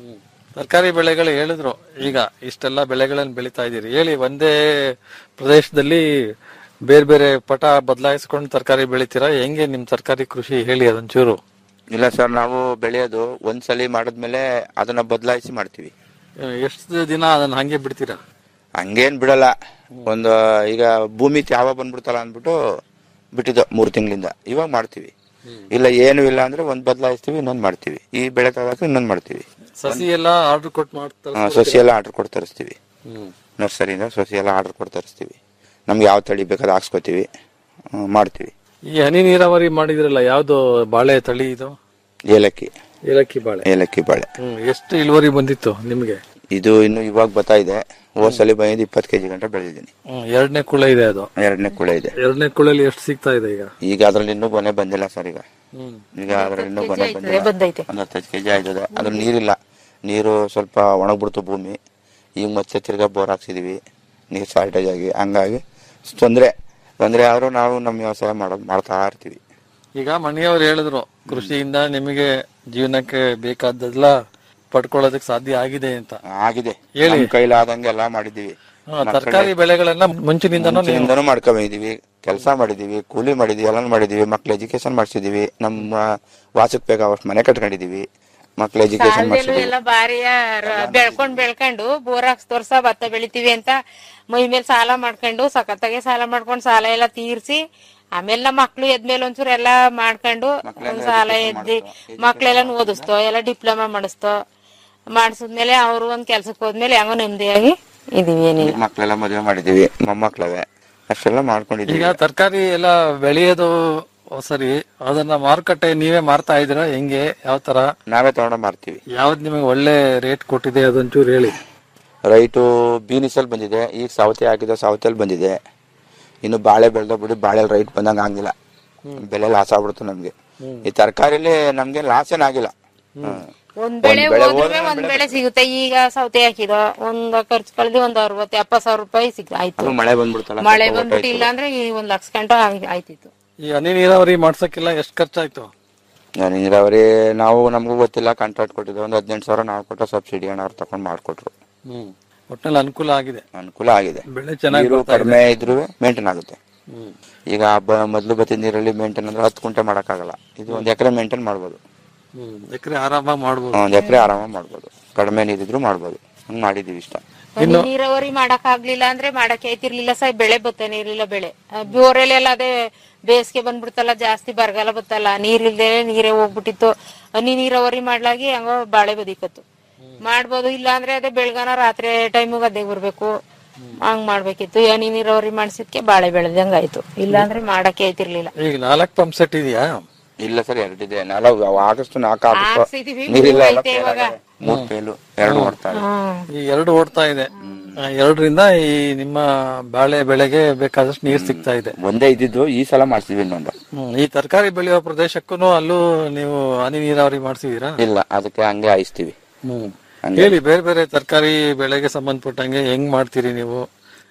ತರಕಾರಿ ಬೆಳೆಗಳು ಹೇಳಿದ್ರು ಈಗ ಇಷ್ಟೆಲ್ಲ ಬೆಳೆಗಳನ್ನು ಬೆಳಿತಾ ಇದೀರಿ ಹೇಳಿ ಒಂದೇ ಪ್ರದೇಶದಲ್ಲಿ ಬೇರೆ ಬೇರೆ ಪಟ ಬದಲಾಯಿಸ್ಕೊಂಡು ತರಕಾರಿ ಬೆಳಿತೀರಾ ಹೆಂಗೆ ನಿಮ್ ತರಕಾರಿ ಕೃಷಿ ಹೇಳಿ ಅದೊಂಚೂರು ಇಲ್ಲ ಸರ್ ನಾವು ಬೆಳೆಯೋದು ಒಂದ್ಸಲಿ ಮಾಡಿದ್ಮೇಲೆ ಅದನ್ನ ಬದಲಾಯಿಸಿ ಮಾಡ್ತೀವಿ ಎಷ್ಟು ದಿನ ಅದನ್ನ ಹಂಗೆ ಬಿಡ್ತೀರಾ ಹಂಗೇನ್ ಬಿಡಲ್ಲ ಒಂದು ಈಗ ಭೂಮಿ ತ್ಯಾವ ಬಂದ್ಬಿಡ್ತಲ್ಲ ಅಂದ್ಬಿಟ್ಟು ಬಿಟ್ಟಿದ್ದು ಮೂರ್ ತಿಂಗಳಿಂದ ಇವಾಗ ಮಾಡ್ತೀವಿ ಇಲ್ಲ ಏನು ಇಲ್ಲ ಅಂದ್ರೆ ಒಂದ್ ಬದಲಾಯಿಸ್ತೀವಿ ಇನ್ನೊಂದ್ ಮಾಡ್ತೀವಿ ಈ ಬೆಳೆ ತಗೋಕೆ ಇನ್ನೊಂದ್ ಮಾಡ್ತೀವಿ ಸಸಿ ಎಲ್ಲ ಆರ್ಡರ್ ಕೊಟ್ಟು ಮಾಡ್ತಾರೆ ಆ, ಸಸಿ ಎಲ್ಲ ಆರ್ಡರ್ ಕೊಟ್ಟು ತರಿಸ್ತೀವಿ ನರ್ಸರಿಯಿಂದ ಸಸಿ ಎಲ್ಲ ಆರ್ಡರ್ ಕೊಟ್ಟು ತರಿಸ್ತೀವಿ ನಮ್ಗೆ ಯಾವ ತಳಿ ಬೇಕಾದ್ರೆ ಹಾಕ್ಸ್ಕೊತೀವಿ ಆ, ಮಾಡ್ತೀವಿ ಈ ಹನಿ ನೀರಾವರಿ ಮಾಡಿದ್ರಲ್ಲ ಯಾವ್ದು ಬಾಳೆ ತಳಿ ಇದು ಏಲಕ್ಕಿ ಏಲಕ್ಕಿ ಬಾಳೆ ಏಲಕ್ಕಿ ಬಾಳೆ ಹ್ಮ್ ಎಷ್ಟು ಇಳುವರಿ ಬಂದಿತ್ತು ನಿಮ್ಗೆ ಇದು ಇನ್ನು ಇವಾಗ ಬರ್ತಾ ಇದೆ ಹೋದ್ಸಲಿ ಬಂದಿದ್ದು ಇಪ್ಪತ್ತು ಕೆಜಿ ಗಂಟೆ ಬೆಳೆದಿದ್ದೀನಿ ಹ್ಮ್ ಎರಡನೇ ಕುಳೆ ಇದೆ ಅದು ಎರಡನೇ ಕುಳೆ ಇದೆ ಎರಡನೇ ಕುಳೆಯಲ್ಲಿ ಎಷ್ಟು ಸಿಗ್ತಾ ಇದೆ ಈಗ ಈಗ ಅದ್ರಲ್ಲಿ ಇನ್ನೂ ಗೊನೆ ಬಂದಿಲ್ಲ ಸರ್ ಈಗ ಹ್ಮ್ ಈಗ ಅದ್ರಲ್ಲಿ ಇನ್ನೂ ಗೊನೆ ಆಯ್ತದೆ, ಬಂದಿಲ್ಲ ಬಂದೈತೆ. ಒಂದ್ ಹತ್ತೈದು ಕೆಜಿ ಆಯ್ತದೆ ಅದ್ರ ನೀರಿಲ್ಲ ನೀರು ಸ್ವಲ್ಪ ಒಣಗ್ಬಿಡ್ತು ಭೂಮಿ ಈಗ ಮತ್ತೆ ತಿರ್ಗಾ ಬೋರ್ ಹಾಕ್ಸಿದೀವಿ ನೀರು ಶಾರ್ಟೇಜ್ ಆಗಿ ಹಂಗಾಗಿ ತೊಂದ್ರೆ ತೊಂದ್ರೆ ಆದ್ರೂ ನಾವು ನಮ್ಮ ವ್ಯವಸಾಯ ಮಾಡೋದು ಮಾಡ್ತಾ ಇರ್ತೀವಿ ಈಗ ಮಣಿಯವ್ರು ಹೇಳಿದ್ರು ಕೃಷಿಯಿಂದ ನಿಮಗೆ ಜೀವನಕ್ಕೆ ಬೇಕಾದೆಲ್ಲ ಪಡ್ಕೊಳ್ಳೋದಕ್ಕೆ ಸಾಧ್ಯ ಆಗಿದೆ ಅಂತ ಆಗಿದೆ ಹೇಳಿ. ನಮ್ಮ ಕೈಲಾದಂಗೆ ಎಲ್ಲ ಮಾಡಿದೀವಿ ಹಾ, ತರಕಾರಿ ಬೆಳೆಗಳನ್ನ ಮುಂಚಿನಿಂದನೂ ನೀವು ಮುಂಚಿನಿಂದನೂ ಮಾಡ್ಕೊಂಡ್ ಕೆಲಸ ಮಾಡಿದೀವಿ ಕೂಲಿ ಮಾಡಿದೀವಿ ಎಲ್ಲ ಮಾಡಿದೀವಿ ಮಕ್ಳು ಎಜುಕೇಶನ್ ಮಾಡಿಸಿದೀವಿ ನಮ್ಮ ವಾಸಕ್ ಬೇಕಾವಷ್ಟು ಮನೆ ಕಟ್ಕೊಂಡಿದೀವಿ ಮಕ್ಳು ಎಜುಕೇಶನ್ ಸಾಲದಲ್ಲೂ ಮಾಡಿಸಿದೀವಿ ಎಲ್ಲ ಬಾರಿ ಬೆಳ್ಕೊಂಡ್ ಬೆಳ್ಕೊಂಡು ಬೋರ್ ಹಾಕ್ಸ್ ತೋರ್ಸ ಭತ್ತ ಬೆಳಿತೀವಿ ಅಂತ ಮೈ ಮೇಲೆ ಸಾಲ ಮಾಡ್ಕೊಂಡು ಸಖತ್ತಾಗೆ ಸಾಲ ಮಾಡ್ಕೊಂಡು ಸಾಲ ಎಲ್ಲ ತೀರ್ಸಿ ಆಮೇಲೆ ನಮ್ಮ ಮಕ್ಳು ಎದ್ಮೇಲೆ ಒಂಚೂರು ಎಲ್ಲ ಮಾಡ್ಕೊಂಡು ಒಂದ್ ಸಾಲ ಎದ್ದಿ ಮಕ್ಳೆಲ್ಲ ಓದಿಸ್ತೋ ಎಲ್ಲ ಡಿಪ್ಲೊಮಾ ಮಾಡಿಸ್ತೋ ಮಾಡಿಸಿದ್ಮೇಲೆ ಅವ್ರು ಒಂದ್ ಕೆಲ್ಸಕ್ಕೆ ಹೋದ್ಮೇಲೆ ಹೆಂಗೋ ನೆಮ್ಮದಿಯಾಗಿ ಇದೀವಿ ಏನಿಲ್ಲ ಮಕ್ಳೆಲ್ಲ ಮದುವೆ ಮಾಡಿದೀವಿ ಮೊಮ್ಮಕ್ಳವೆ ಅಷ್ಟೆಲ್ಲ ಮಾಡ್ಕೊಂಡಿದೀವಿ ಈಗ ತರಕಾರಿ ಎಲ್ಲ ಬೆಳೆಯೋದು ಸರಿ ಅದನ್ನ ಮಾರುಕಟ್ಟೆ ನೀವೇ ಮಾರ್ತಾ ಇದ್ದೀರಾ ಹೆಂಗೆ ಯಾವ ತರ ನಾವೇ ತಗೊಂಡ ಮಾರ್ತೀವಿ ಯಾವ್ದು ನಿಮಗೆ ಒಳ್ಳೆ ರೇಟ್ ಕೊಟ್ಟಿದೆ ಅದೊಂಚೂರು ಹೇಳಿ ರೈಟು ಬೀನಿಸಲ್ಲಿ ಬಂದಿದೆ ಈಗ ಸೌತೆ ಹಾಕಿದ ಸೌತೆಲ್ ಬಂದಿದೆ ಇನ್ನು ಬಾಳೆ ಬೆಳೆದ ಬಿಡಿ ಬಾಳೆ ರೈಟ್ ಬಂದಂಗ ಆಗಿಲ್ಲ ಬೆಲೆ ಲಾಸ್ ಆಗ್ಬಿಡ್ತು ನಮ್ಗೆ ಈ ತರಕಾರಿಲಿ ನಮ್ಗೆ ಲಾಸ್ ಏನಾಗಿಲ್ಲ ಹ್ಮ್. ಒಂದ್ ಬೆಳೆ ಒಂದ್ ಬೆಳೆ ಹೋದ್ರೆ ಹೋದ್ರೆ ಒಂದ್ ಬೆಳೆ ಸಿಗುತ್ತೆ ಈಗ ಸೌತೆ ಹಾಕಿದ ಒಂದ್ ಖರ್ಚು ಒಂದ್ ಅರವತ್ತು ಎಪ್ಪತ್ ಸಾವಿರ ರೂಪಾಯಿ ಸಿಗ್ ಆಯ್ತು ಅದು ಮಳೆ ಬಂದ್ಬಿಡ್ತಲ್ಲ ಮಳೆ ಸ್ವಲ್ಪ ಬಂದ್ಬಿಟ್ಟು ಹೊರ್ಟೋಯ್ತು. ಇಲ್ಲ ಅಂದ್ರೆ ಈ ಒಂದ್ ಲಕ್ಷ ಗಂಟ ಆಗ್- ಆಯ್ತಿತ್ತು ಈ ಹನಿ ನೀರಾವರಿ ಮಾಡ್ಸಕ್ಕೆಲ್ಲ ಎಷ್ಟು ಖರ್ಚಾಯ್ತು ನಾನು ನೀರಾವರಿ ನಾವು ನಮಗೂ ಗೊತ್ತಿಲ್ಲ ಕಾಂಟ್ರಾಕ್ಟ್ ಕೊಟ್ಟಿದ್ದೆ ಒಂದು ಹದಿನೆಂಟು ಸಾವಿರ ನಾವು ಕೊಟ್ಟ ಸಬ್ಸಿಡಿ ಹಣ ಅವ್ರು ತಗೊಂಡ್ ಮಾಡ್ಕೊಟ್ರು ಹ್ಮ್ ಒಟ್ನಲ್ಲಿ ಅನುಕೂಲ ಆಗಿದೆ ಅನುಕೂಲ ಆಗಿದೆ ಬೆಳೆ ಚೆನ್ನಾಗಿ ನೀರು ಬರ್ತಾ ಇದೆ. ಕಡಿಮೆ ಇದ್ರು ಮೇಂಟೈನ್ ಆಗುತ್ತೆ ಹ್ಮ್. ಈಗ ಬ- ಮೊದ್ಲು ಬತ್ತಿದ ನೀರಲ್ಲಿ ಮೇಂಟೈನ್ ಅಂದ್ರೆ ಹತ್ತು ಕುಂಟೆ ಮಾಡಕ್ಕಾಗಲ್ಲ ಇದು ಒಂದ್ ಎಕರೆ ಮೇಂಟೈನ್ ಮಾಡ್ಬೋದು ಹ್ಮ್ ಎಕರೆ ಆರಾಮಾಗಿ ಮಾಡ್ಬೋದು ಒಂದ್ ಎಕರೆ ಆರಾಮಾಗಿ ಮಾಡ್ಬೋದು ಕಡಿಮೆ ನೀರಿದ್ರು ಮಾಡ್ಬೋದು ಹಂಗ್ ಮಾಡಿದೀವಿ ಇಷ್ಟ ಹನಿ ನೀರಾವರಿ ಮಾಡಕ್ ಆಗ್ಲಿಲ್ಲ ಅಂದ್ರೆ ಮಾಡಕ್ ಐತಿರ್ಲಿಲ್ಲ ಸಹ ಬೆಳೆ ಬತ್ತಾನೆ ಇರ್ಲಿಲ್ಲ ಬೆಳೆ ಬೋರೆಲ್ಲ ಅದೇ ಬೇಸಿಗೆ ಬಂದ್ಬಿಡ್ತಲ್ಲ ಜಾಸ್ತಿ ಬರಗಾಲ ಬತ್ತಲ್ಲ ನೀರಿಲ್ದೇ ನೀರೇ ಹೋಗ್ಬಿಟ್ಟಿತ್ತು ಹನಿ ನೀರಾವರಿ ಮಾಡ್ಲಾಗಿ ಹಂಗ ಬಾಳೆ ಬದಿಕತ್ತು ಮಾಡ್ಬೋದು ಇಲ್ಲ ಅಂದ್ರೆ ಅದೇ ಬೆಳಗಾನ ರಾತ್ರಿ ಟೈಮು ಗದ್ದೆಗೆ ಬರ್ಬೇಕು ಹಂಗ್ ಮಾಡ್ಬೇಕಿತ್ತು ಈ ಹನಿ ನೀರಾವರಿ ಮಾಡ್ಸಿದ್ಕೆ ಬಾಳೆ ಬೆಳೆದಂಗ ಆಯ್ತು ಇಲ್ಲ ಅಂದ್ರೆ ಮಾಡಕ್ಕೆ ಐತಿರ್ಲಿಲ್ಲ ಈಗ ನಾಲ್ಕು ಪಂಪ್ ಸೆಟ್ ಇದೆಯಾ ಇಲ್ಲ ಸರ್ ಎರಡಿದೆ ನಾಲ್ಕು ಆಗಸ್ಟ್ ನಾಲ್ಕು ಆಗಸ್ಟ್ ಹಾಕ್ಸಿದೀವಿ, ನೀರಿಲ್ಲ ಮೂರ್ ಎಲ್ಲ ಐತೆ fail ಇವಾಗ. ಆಗಿದೆ. ಮೂರ್ ಫೇಲು ಎರಡು ಓಡ್ತಾ ಇದೆ ಈ ಎರಡು ಓಡ್ತಾ ಇದೆ ಆ, ಎರಡರಿಂದ ಈ ನಿಮ್ಮ ಬಾಳೆ ಬೆಳೆಗೆ ಬೇಕಾದಷ್ಟು ನೀರ್ ಸಿಗ್ತಾ ಇದೆ ಒಂದೇ ಇದ್ದಿದ್ದು ಈ ಸಲ ಮಾಡ್ಸಿದ್ವಿ ಇನ್ನೊಂದು ಹ್ಮ್. ಈ ತರಕಾರಿ ಬೆಳೆಯುವ ಪ್ರದೇಶಕ್ಕೂ ಅಲ್ಲೂ ನೀವು ಹನಿ ನೀರಾವರಿ ಮಾಡ್ಸಿದೀರಾ ಇಲ್ಲ ಅದಕ್ಕೆ ಹಂಗೆ ಹಾಯಿಸ್ತೀವಿ ಹ್ಮ್ ಹಂಗೆ. ಹೇಳಿ ಬೇರೆ ಬೇರೆ ತರಕಾರಿ ಬೆಳೆಗೆ ಸಂಬಂಧಪಟ್ಟಂಗೆ ಹೆಂಗ್ ಮಾಡ್ತೀರಿ ನೀವು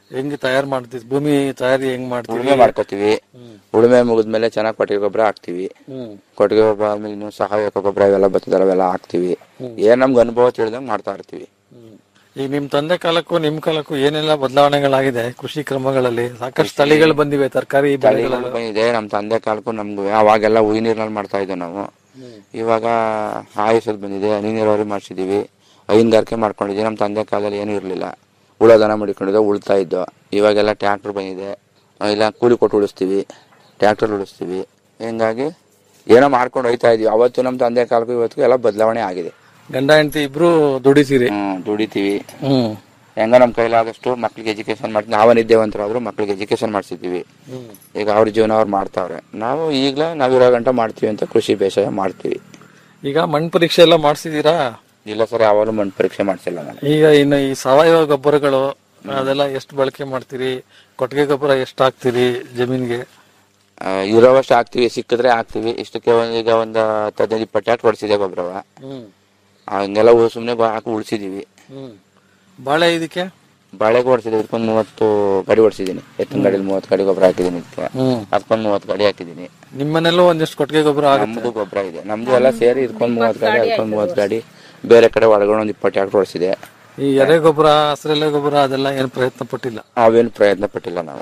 ಹೆಂಗ್ ತಯಾರು ಮಾಡ್ತೀವಿ ಭೂಮಿ ತಯಾರಿ ಹೆಂಗ್ ಮಾಡ್ತೀವಿ ಉಳುಮೆ ಮಾಡ್ಕೋತೀವಿ ಉಳುಮೆ ಮುಗಿದ್ಮೇಲೆ ಚೆನ್ನಾಗಿ ಕೊಟ್ಟಿಗೆ ಗೊಬ್ಬರ ಹಾಕ್ತಿವಿ ಹ್ಮ್ ಕೊಟ್ಟಿಗೆ ಗೊಬ್ಬರ ಆದ್ಮೇಲೆ ಇನ್ನು ಸಾವಯವ ಗೊಬ್ಬರ ಇವೆಲ್ಲ ಬರ್ತದಲ್ಲ ಅವೆಲ್ಲ ಹಾಕ್ತಿವಿ ಏನ್ ನಮ್ಗೆ ಅನುಭವ ತಿಳಿದಂಗ್ ಮಾಡ್ತಾ ಇರ್ತೀವಿ ಈಗ ನಿಮ್ ತಂದೆ ಕಾಲಕ್ಕೂ ನಿಮ್ ಕಾಲಕ್ಕೂ ಏನೆಲ್ಲ ಬದಲಾವಣೆಗಳಾಗಿದೆ ಕೃಷಿ ಕ್ರಮಗಳಲ್ಲಿ ಸಾಕಷ್ಟು ತಳಿಗಳು ಬಂದಿವೆ ತರಕಾರಿ ತಳಿಗಳು ಬಂದಿದೆ ನಮ್ ತಂದೆ ಕಾಲಕ್ಕೂ ನಮ್ಗೆ ಅವಾಗೆಲ್ಲ ಉಯಿ ನೀರ್ನಲ್ಲಿ ಮಾಡ್ತಾ ಇದ್ದೋ ನಾವು ಇವಾಗ ಆಯುಷದ್ ಬಂದಿದೆ ಹನಿ ನೀರಾವರಿ ಮಾಡ್ಸಿದೀವಿ ಹೈನುಗಾರಿಕೆ ಮಾಡ್ಕೊಂಡಿದ್ವಿ ನಮ್ ತಂದೆ ಕಾಲದಲ್ಲಿ ಏನೂ ಇರ್ಲಿಲ್ಲ ಉಳೋದನ ಮಾಡಿಕೊಂಡಿದ್ದೆ ಉಳ್ತಾ ಇದ್ದೋ ಇವಾಗೆಲ್ಲ ಟ್ರ್ಯಾಕ್ಟರ್ ಬಂದಿದೆ ಆ, ಇಲ್ಲ ಕೂಲಿ ಕೊಟ್ಟು ಉಳಿಸ್ತೀವಿ ಟ್ರ್ಯಾಕ್ಟರ್ ಉಳಿಸ್ತೀವಿ ಹಿಂಗಾಗಿ ಏನೋ ಮಾಡ್ಕೊಂಡು ಹೋಯ್ತಾ ಇದೀವಿ ಅವತ್ತು ನಮ್ ತಂದೆ ಕಾಲಕ್ಕೂ ಇವತ್ತಿಗೂ ಎಲ್ಲ ಬದಲಾವಣೆ ಆಗಿದೆ ಗಂಡ ಹೆಂಡತಿ ಇಬ್ರು ದುಡಿತೀರಿ ಹ್ಮ್ ದುಡಿತೀವಿ ಹ್ಮ್ ಹೆಂಗ ನಮ್ ಕೈಲಾದಷ್ಟು ಮಕ್ಳಿಗೆ ಎಜುಕೇಶನ್ ಮಾಡ್ತೀವಿ ನಾವನಿದ್ದೇವಂತರಾದ್ರು ಮಕ್ಳಿಗೆ ಎಜುಕೇಶನ್ ಮಾಡ್ಸಿದೀವಿ ಹ್ಮ್ ಈಗ ಅವ್ರ ಜೀವನ ಅವ್ರು ಮಾಡ್ತಾವ್ರೆ ನಾವು ಈಗ್ಲೇ ನಾವಿರೋ ಗಂಟ ಮಾಡ್ತೀವಿ ಅಂತ ಕೃಷಿ ಬೇಸಾಯ ಮಾಡ್ತೀವಿ ಈಗ ಮಣ್ಣು ಪರೀಕ್ಷೆ ಎಲ್ಲ ಮಾಡಿಸಿದೀರಾ ಇಲ್ಲ ಸರ್ ಯಾವಾಗಲೂ ಮಣ್ಣು ಪರೀಕ್ಷೆ ಮಾಡ್ಸಿಲ್ಲ ನಾನು ಈಗ ಇನ್ನು ಈ ಸಾವಯವ ಗೊಬ್ಬರಗಳು ಅದೆಲ್ಲ ಎಷ್ಟು ಬಳಕೆ ಮಾಡ್ತೀರಿ ಕೊಟ್ಟಿಗೆ ಗೊಬ್ಬರ ಎಷ್ಟು ಹಾಕ್ತೀರಿ ಜಮೀನ್ಗೆ ಆ, ಇರೋವಷ್ಟು ಹಾಕ್ತಿವಿ ಸಿಕ್ಕಿದ್ರೆ ಹಾಕ್ತಿವಿ ಇಷ್ಟಕ್ಕೆ ಒಂದ್- ಈಗ ಒಂದು ಹತ್ತು ಹದಿನೈದು ಇಪ್ಪತ್ತು ಟ್ಯಾಕ್ಟ್ ಹೊಡ್ಸಿದೆ ಗೊಬ್ಬರವ ಹ್ಮ್ ಹಂಗೆಲ್ಲ ಸುಮ್ಮನೆ ಹಾಕಿ ಉಳಿಸಿದೀವಿ ಹ್ಮ್ ಬಾಳೆ ಇದಕ್ಕೆ ಬಾಳೆಗೆ ಹೊಡ್ಸಿದೀವಿ ಇದಕ್ಕೊಂದು ಮೂವತ್ತು ಗಾಡಿ ಹೊಡ್ಸಿದೀನಿ ಎತ್ತಿನ ಗಾಡಿಲಿ ಮೂವತ್ತು ಗಾಡಿ ಗೊಬ್ಬರ ಹಾಕಿದೀನಿ ಇದಕ್ಕೆ ಹ್ಮ್. ಅದಕ್ಕೊಂದು ಮೂವತ್ತು ಗಾಡಿ ಹಾಕಿದೀನಿ ನಿಮ್ಮನೆಲ್ಲೂ ಒಂದಿಷ್ಟು ಕೊಟ್ಟಿಗೆ ಗೊಬ್ಬರ ಆಗುತ್ತೆ ನಮ್ದು ಗೊಬ್ಬರ ಇದೆ ನಮ್ದು ಎಲ್ಲ ಸೇರಿ ಇದಕ್ಕೊಂದು ಮೂವತ್ತು ಗಾಡಿ ಅದಕ್ಕೊಂದು ಮೂವತ್ತು ಗಾಡಿ ಬೇರೆ ಕಡೆ ಒಳಗಡೆ ಒಂದು ಇಪ್ಪತ್ತು ಟ್ಯಾಕ್ಟರ್ ಹೊಡ್ಸಿದೆ ಈ ಎರೆ ಗೊಬ್ಬರ ಹಸಿರೆಲೆ ಗೊಬ್ಬರ ಅದೆಲ್ಲ ಏನು ಪ್ರಯತ್ನ ಪಟ್ಟಿಲ್ಲ ಅವೇನು ಪ್ರಯತ್ನ ಪಟ್ಟಿಲ್ಲ ನಾವು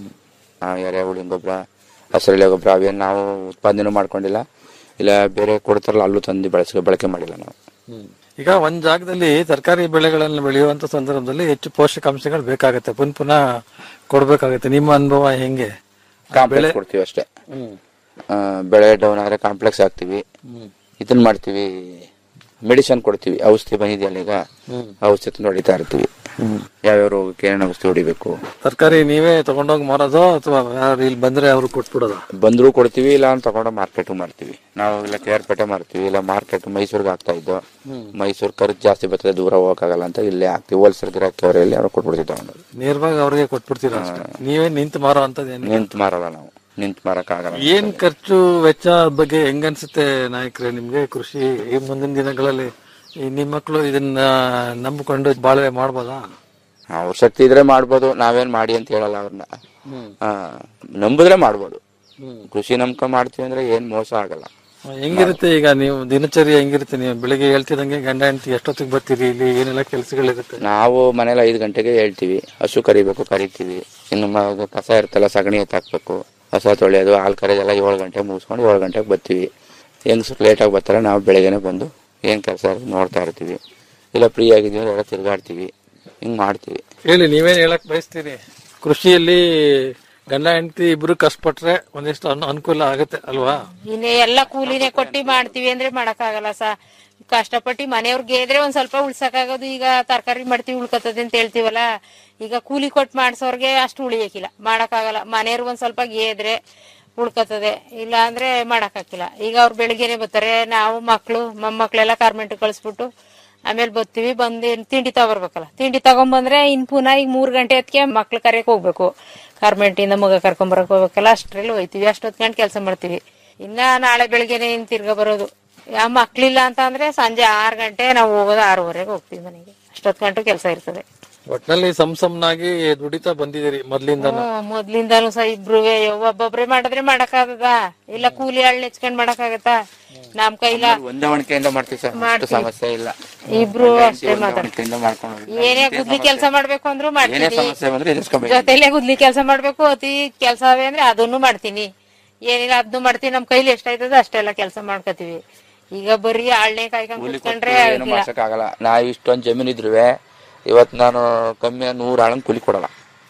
ಆ, ಎರೆಹುಳಿನ ಗೊಬ್ಬರ ಹಸಿರೆಲೆ ಗೊಬ್ಬರ ಅವೇನು ನಾವು ಉತ್ಪಾದನೆ ಮಾಡ್ಕೊಂಡಿಲ್ಲ ಇಲ್ಲ ಬೇರೆ ಕೊಡ್ತಾರಲ್ಲ ಅಲ್ಲೂ ತಂದು ಬಳಸ ಬಳಕೆ ಮಾಡಿಲ್ಲ ನಾವು ಈಗ ಒಂದ್ ಜಾಗದಲ್ಲಿ ತರಕಾರಿ ಬೆಳೆಗಳನ್ನು ಬೆಳೆಯುವಂತ ಸಂದರ್ಭದಲ್ಲಿ ಹೆಚ್ಚು ಪೋಷಕಾಂಶಗಳು ಬೇಕಾಗುತ್ತೆ ಪುನಃ ಪುನಃ ಕೊಡ್ಬೇಕಾಗುತ್ತೆ ನಿಮ್ಮ ಅನುಭವ ಹೆಂಗೆ ಕಾಂಪ್ಲೆಕ್ಸ್ ಕೊಡ್ತೀವಿ ಅಷ್ಟೇ ಆ, ಬೆಳೆ ಡೌನ್ ಆದ್ರೆ ಕಾಂಪ್ಲೆಕ್ಸ್ ಹಾಕ್ತಿವಿ ಇದನ್ನ ಮಾಡ್ತೀವಿ ಮೆಡಿಸಿನ್ ಕೊಡ್ತೀವಿ ಔಷಧಿ ಬಂದಿದೆಯಲ್ಲ ಈಗ ಔಷಧಿ ತಂದು ಹೊಡಿತಾ ಇರ್ತೀವಿ ಯಾವ್ಯಾವ ರೋಗಕ್ಕೆ ಏನೇನು ಔಷಧಿ ಹೊಡಿಬೇಕು ತರಕಾರಿ ನೀವೇ ತಗೊಂಡೋಗಿ ಮಾರೋದು ಅಥವಾ ಯಾರು ಇಲ್ಲಿ ಬಂದ್ರೆ ಅವ್ರು ಕೊಟ್ಬಿಡೋದ ಬಂದ್ರು ಕೊಡ್ತೀವಿ ಇಲ್ಲ ಅಂತ ತಗೊಂಡು ಮಾರ್ಕೆಟ್ ಮಾಡ್ತೀವಿ ನಾವು ಇಲ್ಲ ಕೇರ್ಪೇಟೆ ಮಾರ್ತೀವಿ ಇಲ್ಲ ಮಾರ್ಕೆಟ್ ಮೈಸೂರಿಗೆ ಹಾಕ್ತಾ ಇದ್ದೋ ಹ್ಮ್. ಮೈಸೂರು ಖರ್ಚು ಜಾಸ್ತಿ ಬರ್ತದೆ ದೂರ ಹೋಗಕ್ಕಾಗಲ್ಲ ಅಂತ ಇಲ್ಲೇ ಹಾಕ್ತಿವಿ ಹೋಲ್ಸೇಲ್ ಗಿರಾಕಿ ಅವರಲ್ಲಿ ಅವ್ರು ಕೊಟ್ಬಿಡ್ತೀವಿ ತಗೊಂಡು ನೇರವಾಗಿ ಅವ್ರಿಗೆ ಕೊಟ್ಬಿಡ್ತೀರಾ ಅಷ್ಟೇ ನೀವೇ ನಿಂತು ಮಾರೋ ಅಂತದೇನು ನಿಂತು ಮಾರಲ್ಲ ನಾವು ನಿಂತು ಮಾರಕ್ ಆಗಲ್ಲ ಏನ್ ಖರ್ಚು ವೆಚ್ಚ ಬಗ್ಗೆ ಹೆಂಗ್ ಅನ್ಸುತ್ತೆ ನಾಯಕರೇ ನಿಮ್ಗೆ ಕೃಷಿ ಈ ಮುಂದಿನ ದಿನಗಳಲ್ಲಿ ಈ ನಿಮ್ ಮಕ್ಕಳು ಇದನ್ನ ನಂಬಿಕೊಂಡು ಬಾಳ್ವೆ ಮಾಡ್ಬೋದಾ ಅವ್ರ ಶಕ್ತಿ ಇದ್ರೆ ಮಾಡ್ಬೋದು ನಾವೇನ್ ಮಾಡಿ ಅಂತ ಹೇಳಲ್ಲ ಅವ್ರನ್ನ ಆ, ನಂಬಿದ್ರೆ ಮಾಡ್ಬೋದು ಕೃಷಿ ನಂಬ್ಕೊಂಡ್ ಮಾಡ್ತೀವಿ ಅಂದ್ರೆ ಏನ್ ಮೋಸ ಆಗಲ್ಲ ಹೆಂಗಿರುತ್ತೆ ಈಗ ನೀವು ದಿನಚರಿ ಹೆಂಗಿರುತ್ತೆ ನೀವು ಬೆಳಿಗ್ಗೆ ಹೇಳ್ತಿದಂಗೆ ಗಂಡ ಹೆಂಡತಿ ಎಷ್ಟೊತ್ತಿಗೆ ಬರ್ತೀರಿ ಇಲ್ಲಿ ಏನೆಲ್ಲ ಕೆಲಸಗಳಿರುತ್ತೆ ನಾವು ಮನೇಲಿ ಐದು ಗಂಟೆಗೆ ಹೇಳ್ತೀವಿ ಹಸು ಕರಿಬೇಕು ಕರಿತೀವಿ ಇನ್ನು ಮ- ಕಸ ಇರ್ತಲ್ಲ ಸಗಣಿ ಎತ್ತಾಕ್ಬೇಕು ಕಸ ತೊಳೆಯೋದು ಹಾಲು ಕರೆಯೋದೆಲ್ಲ ಏಳು ಗಂಟೆಗೆ ಮುಗಿಸ್ಕೊಂಡು ಏಳು ಗಂಟೆಗೆ ಬರ್ತೀವಿ ಹೆಂಗಸರು ಲೇಟಾಗಿ ಬರ್ತಾರೆ ನಾವು ಬೆಳಗ್ಗೆನೆ ಬಂದು ಏನ್ ಕೆಲಸ ನೋಡ್ತಾ ಇರ್ತೀವಿ ಇಲ್ಲ ಫ್ರೀ ಆಗಿದೀವಿ ಅಂದ್ರೆ ಎಲ್ಲ ತಿರ್ಗಾಡ್ತೀವಿ ಹಿಂಗ್ ಮಾಡ್ತೀವಿ ಹೇಳಿ ನೀವೇನ್ ಹೇಳಕ್ ಬಯಸ್ತೀರಿ ಕೃಷಿಯಲ್ಲಿ ಗಂಡ ಹೆಂಡತಿ ಇಬ್ರು ಕಷ್ಟಪಟ್ರೆ ಒಂದಿಷ್ಟು ಅನು- ಅನುಕೂಲ ಆಗುತ್ತೆ ಅಲ್ವಾ ಇನ್ನೇ ಎಲ್ಲ ಕೂಲಿನೇ ಕೊಟ್ಟಿ ಮಾಡ್ತೀವಿ ಅಂದ್ರೆ ಮಾಡಕ್ಕಾಗಲ್ಲ ಸ ಕಷ್ಟಪಟ್ಟು ಮನೆಯವ್ರಿಗೆ ಇದ್ರೆ ಒಂದ್ ಸ್ವಲ್ಪ ಉಳ್ಸಕ್ಕಾಗೋದು ಈಗ ತರಕಾರಿ ಮಾಡ್ತೀವಿ ಉಳ್ಕತ್ತದೆ ಅಂತ ಹೇಳ್ತೀವಲ್ಲ ಈಗ ಕೂಲಿ ಕೊಟ್ಟು ಮಾಡ್ಸೋರ್ಗೆ ಅಷ್ಟು ಉಳಿಯಕ್ಕಿಲ್ಲ ಮಾಡಕ್ಕಾಗಲ್ಲ ಮನೆಯವ್ರಿಗೆ ಒಂದ್ ಸ್ವಲ್ಪ ಗೇದ್ರೆ ಉಳ್ಕತ್ತದೆ ಇಲ್ಲ ಅಂದ್ರೆ ಮಾಡಕ್ಕಾಗಿಲ್ಲ ಈಗ ಅವ್ರು ಬೆಳಿಗ್ಗೆನೆ ಬರ್ತಾರೆ ನಾವು ಮಕ್ಳು ಮೊಮ್ಮಕ್ಳೆಲ್ಲ ಕಾರ್ಮೆಂಟ್ ಕಳಿಸ್ಬಿಟ್ಟು ಆಮೇಲೆ ಬರ್ತೀವಿ ಬಂದು ಏನ್ ತಿಂಡಿ ತಗೊಬರ್ಬೇಕಲ್ಲ ತಿಂಡಿ ತಗೊಂಬಂದ್ರೆ ಇನ್ ಪುನಃ ಈಗ ಮೂರ್ ಗಂಟೆ ಹೊತ್ತಿಗೆ ಮಕ್ಳು ಕರೆಯಕ್ ಹೋಗ್ಬೇಕು ಕಾರ್ಮೆಂಟಿಂದ ಮಗ ಕರ್ಕೊಂಬರಕ್ ಹೋಗ್ಬೇಕಲ್ಲ ಅಷ್ಟ್ರಲ್ಲಿ ಹೋಯ್ತೀವಿ ಅಷ್ಟೊತ್ ಗಂಟೆ ಕೆಲಸ ಮಾಡ್ತೀವಿ ಇನ್ನ ನಾಳೆ ಬೆಳಿಗ್ಗೆನೆ ಇನ್ ತಿರ್ಗಾ ಬರೋದು ಯಾ ಮಕ್ಳಿಲ್ಲ ಅಂತ ಅಂದ್ರೆ ಸಂಜೆ ಆರ್ ಗಂಟೆ ನಾವು ಹೋಗೋದು ಆರೂವರೆಗೆ ಹೋಗ್ತೀವಿ ಮನೆಗೆ ಅಷ್ಟೊತ್ ಗಂಟು ಕೆಲಸ ಇರ್ತದೆ ಒಟ್ನಲ್ಲಿ ಸಮ್ ಸಮನಾಗಿ ದುಡಿತಾ ಬಂದಿದ್ದೀರಿ ಮೊದ್ಲಿಂದನೂ ಹ್ಮ್, ಮೊದ್ಲಿಂದಾನು ಸಹ ಇಬ್ರುವೆ ಒಬ್ಬೊಬ್ರೆ ಮಾಡಿದ್ರೆ ಮಾಡಕ್ಕಾಗದ ಇಲ್ಲ ಕೂಲಿ ಹಳ್ಳಿ ನೆಚ್ಕೊಂಡ್ ಮಾಡಕ್ಕಾಗತ್ತಾ ನಮ್ ಕೈಲ ಹೊಂದಾವಣಿಕೆಯಿಂದ ಮಾಡ್ತೀವಿ ಸರ್ ಅಷ್ಟು ಮಾಡ್ತೀವಿ. ಸಮಸ್ಯೆ ಇಲ್ಲ ಇಬ್ರು ಅಷ್ಟೇ ಮಾತಾಡ ಹೊಂದಾವಣಿಕೆಯಿಂದ ಮಾಡ್ಕೊಂಡು ಹೋಗ್ತೀವಿ. ಏನೇ ಗುದ್ಲಿ ಕೆಲಸ ಮಾಡ್ಬೇಕು ಅಂದ್ರೂ ಏನೇ ಮಾಡ್ತೀನಿ ಸಮಸ್ಯೆ ಬಂದ್ರೆ ಎದುರಿಸ್ಕೊಬೇಕು ಜೊತೆಲೆ ಗುದ್ಲಿ ಕೆಲಸ ಮಾಡ್ಬೇಕು ಅತಿ ಕೆಲಸವೇ ಅಂದ್ರೆ ಅದನ್ನು ಮಾಡ್ತೀನಿ ಏನಿಲ್ಲ ಅದನ್ನು ಮಾಡ್ತೀನಿ ನಮ್ ಕೈಲಿ ಎಷ್ಟಾಯ್ತದ ಅಷ್ಟೆಲ್ಲ ಕೆಲಸ ಮಾಡ್ಕೋತೀವಿ ಈಗ ಬರೀ ಆಳ್ನೆ ಕಾಯ್ಕೊಂಡ್ ಕೂಲಿ ಕುತ್ಕೊಂಡ್ರೆ ಕೊಟ್ಟು ಏನು ಆಗಿಲ್ಲ. ಮಾಡ್ಸಕ್ ಆಗಲ್ಲ ನಾವ್ ಇಷ್ಟೊಂದ್ ಜಮೀನ್ ಇದ್ರುವೆ ಇವತ್ ನಾನು ಕಮ್ಮಿ ನೂರ್ ಆಳಂಗ್ ಕೂಲಿ ಕೊಡಲ್ಲ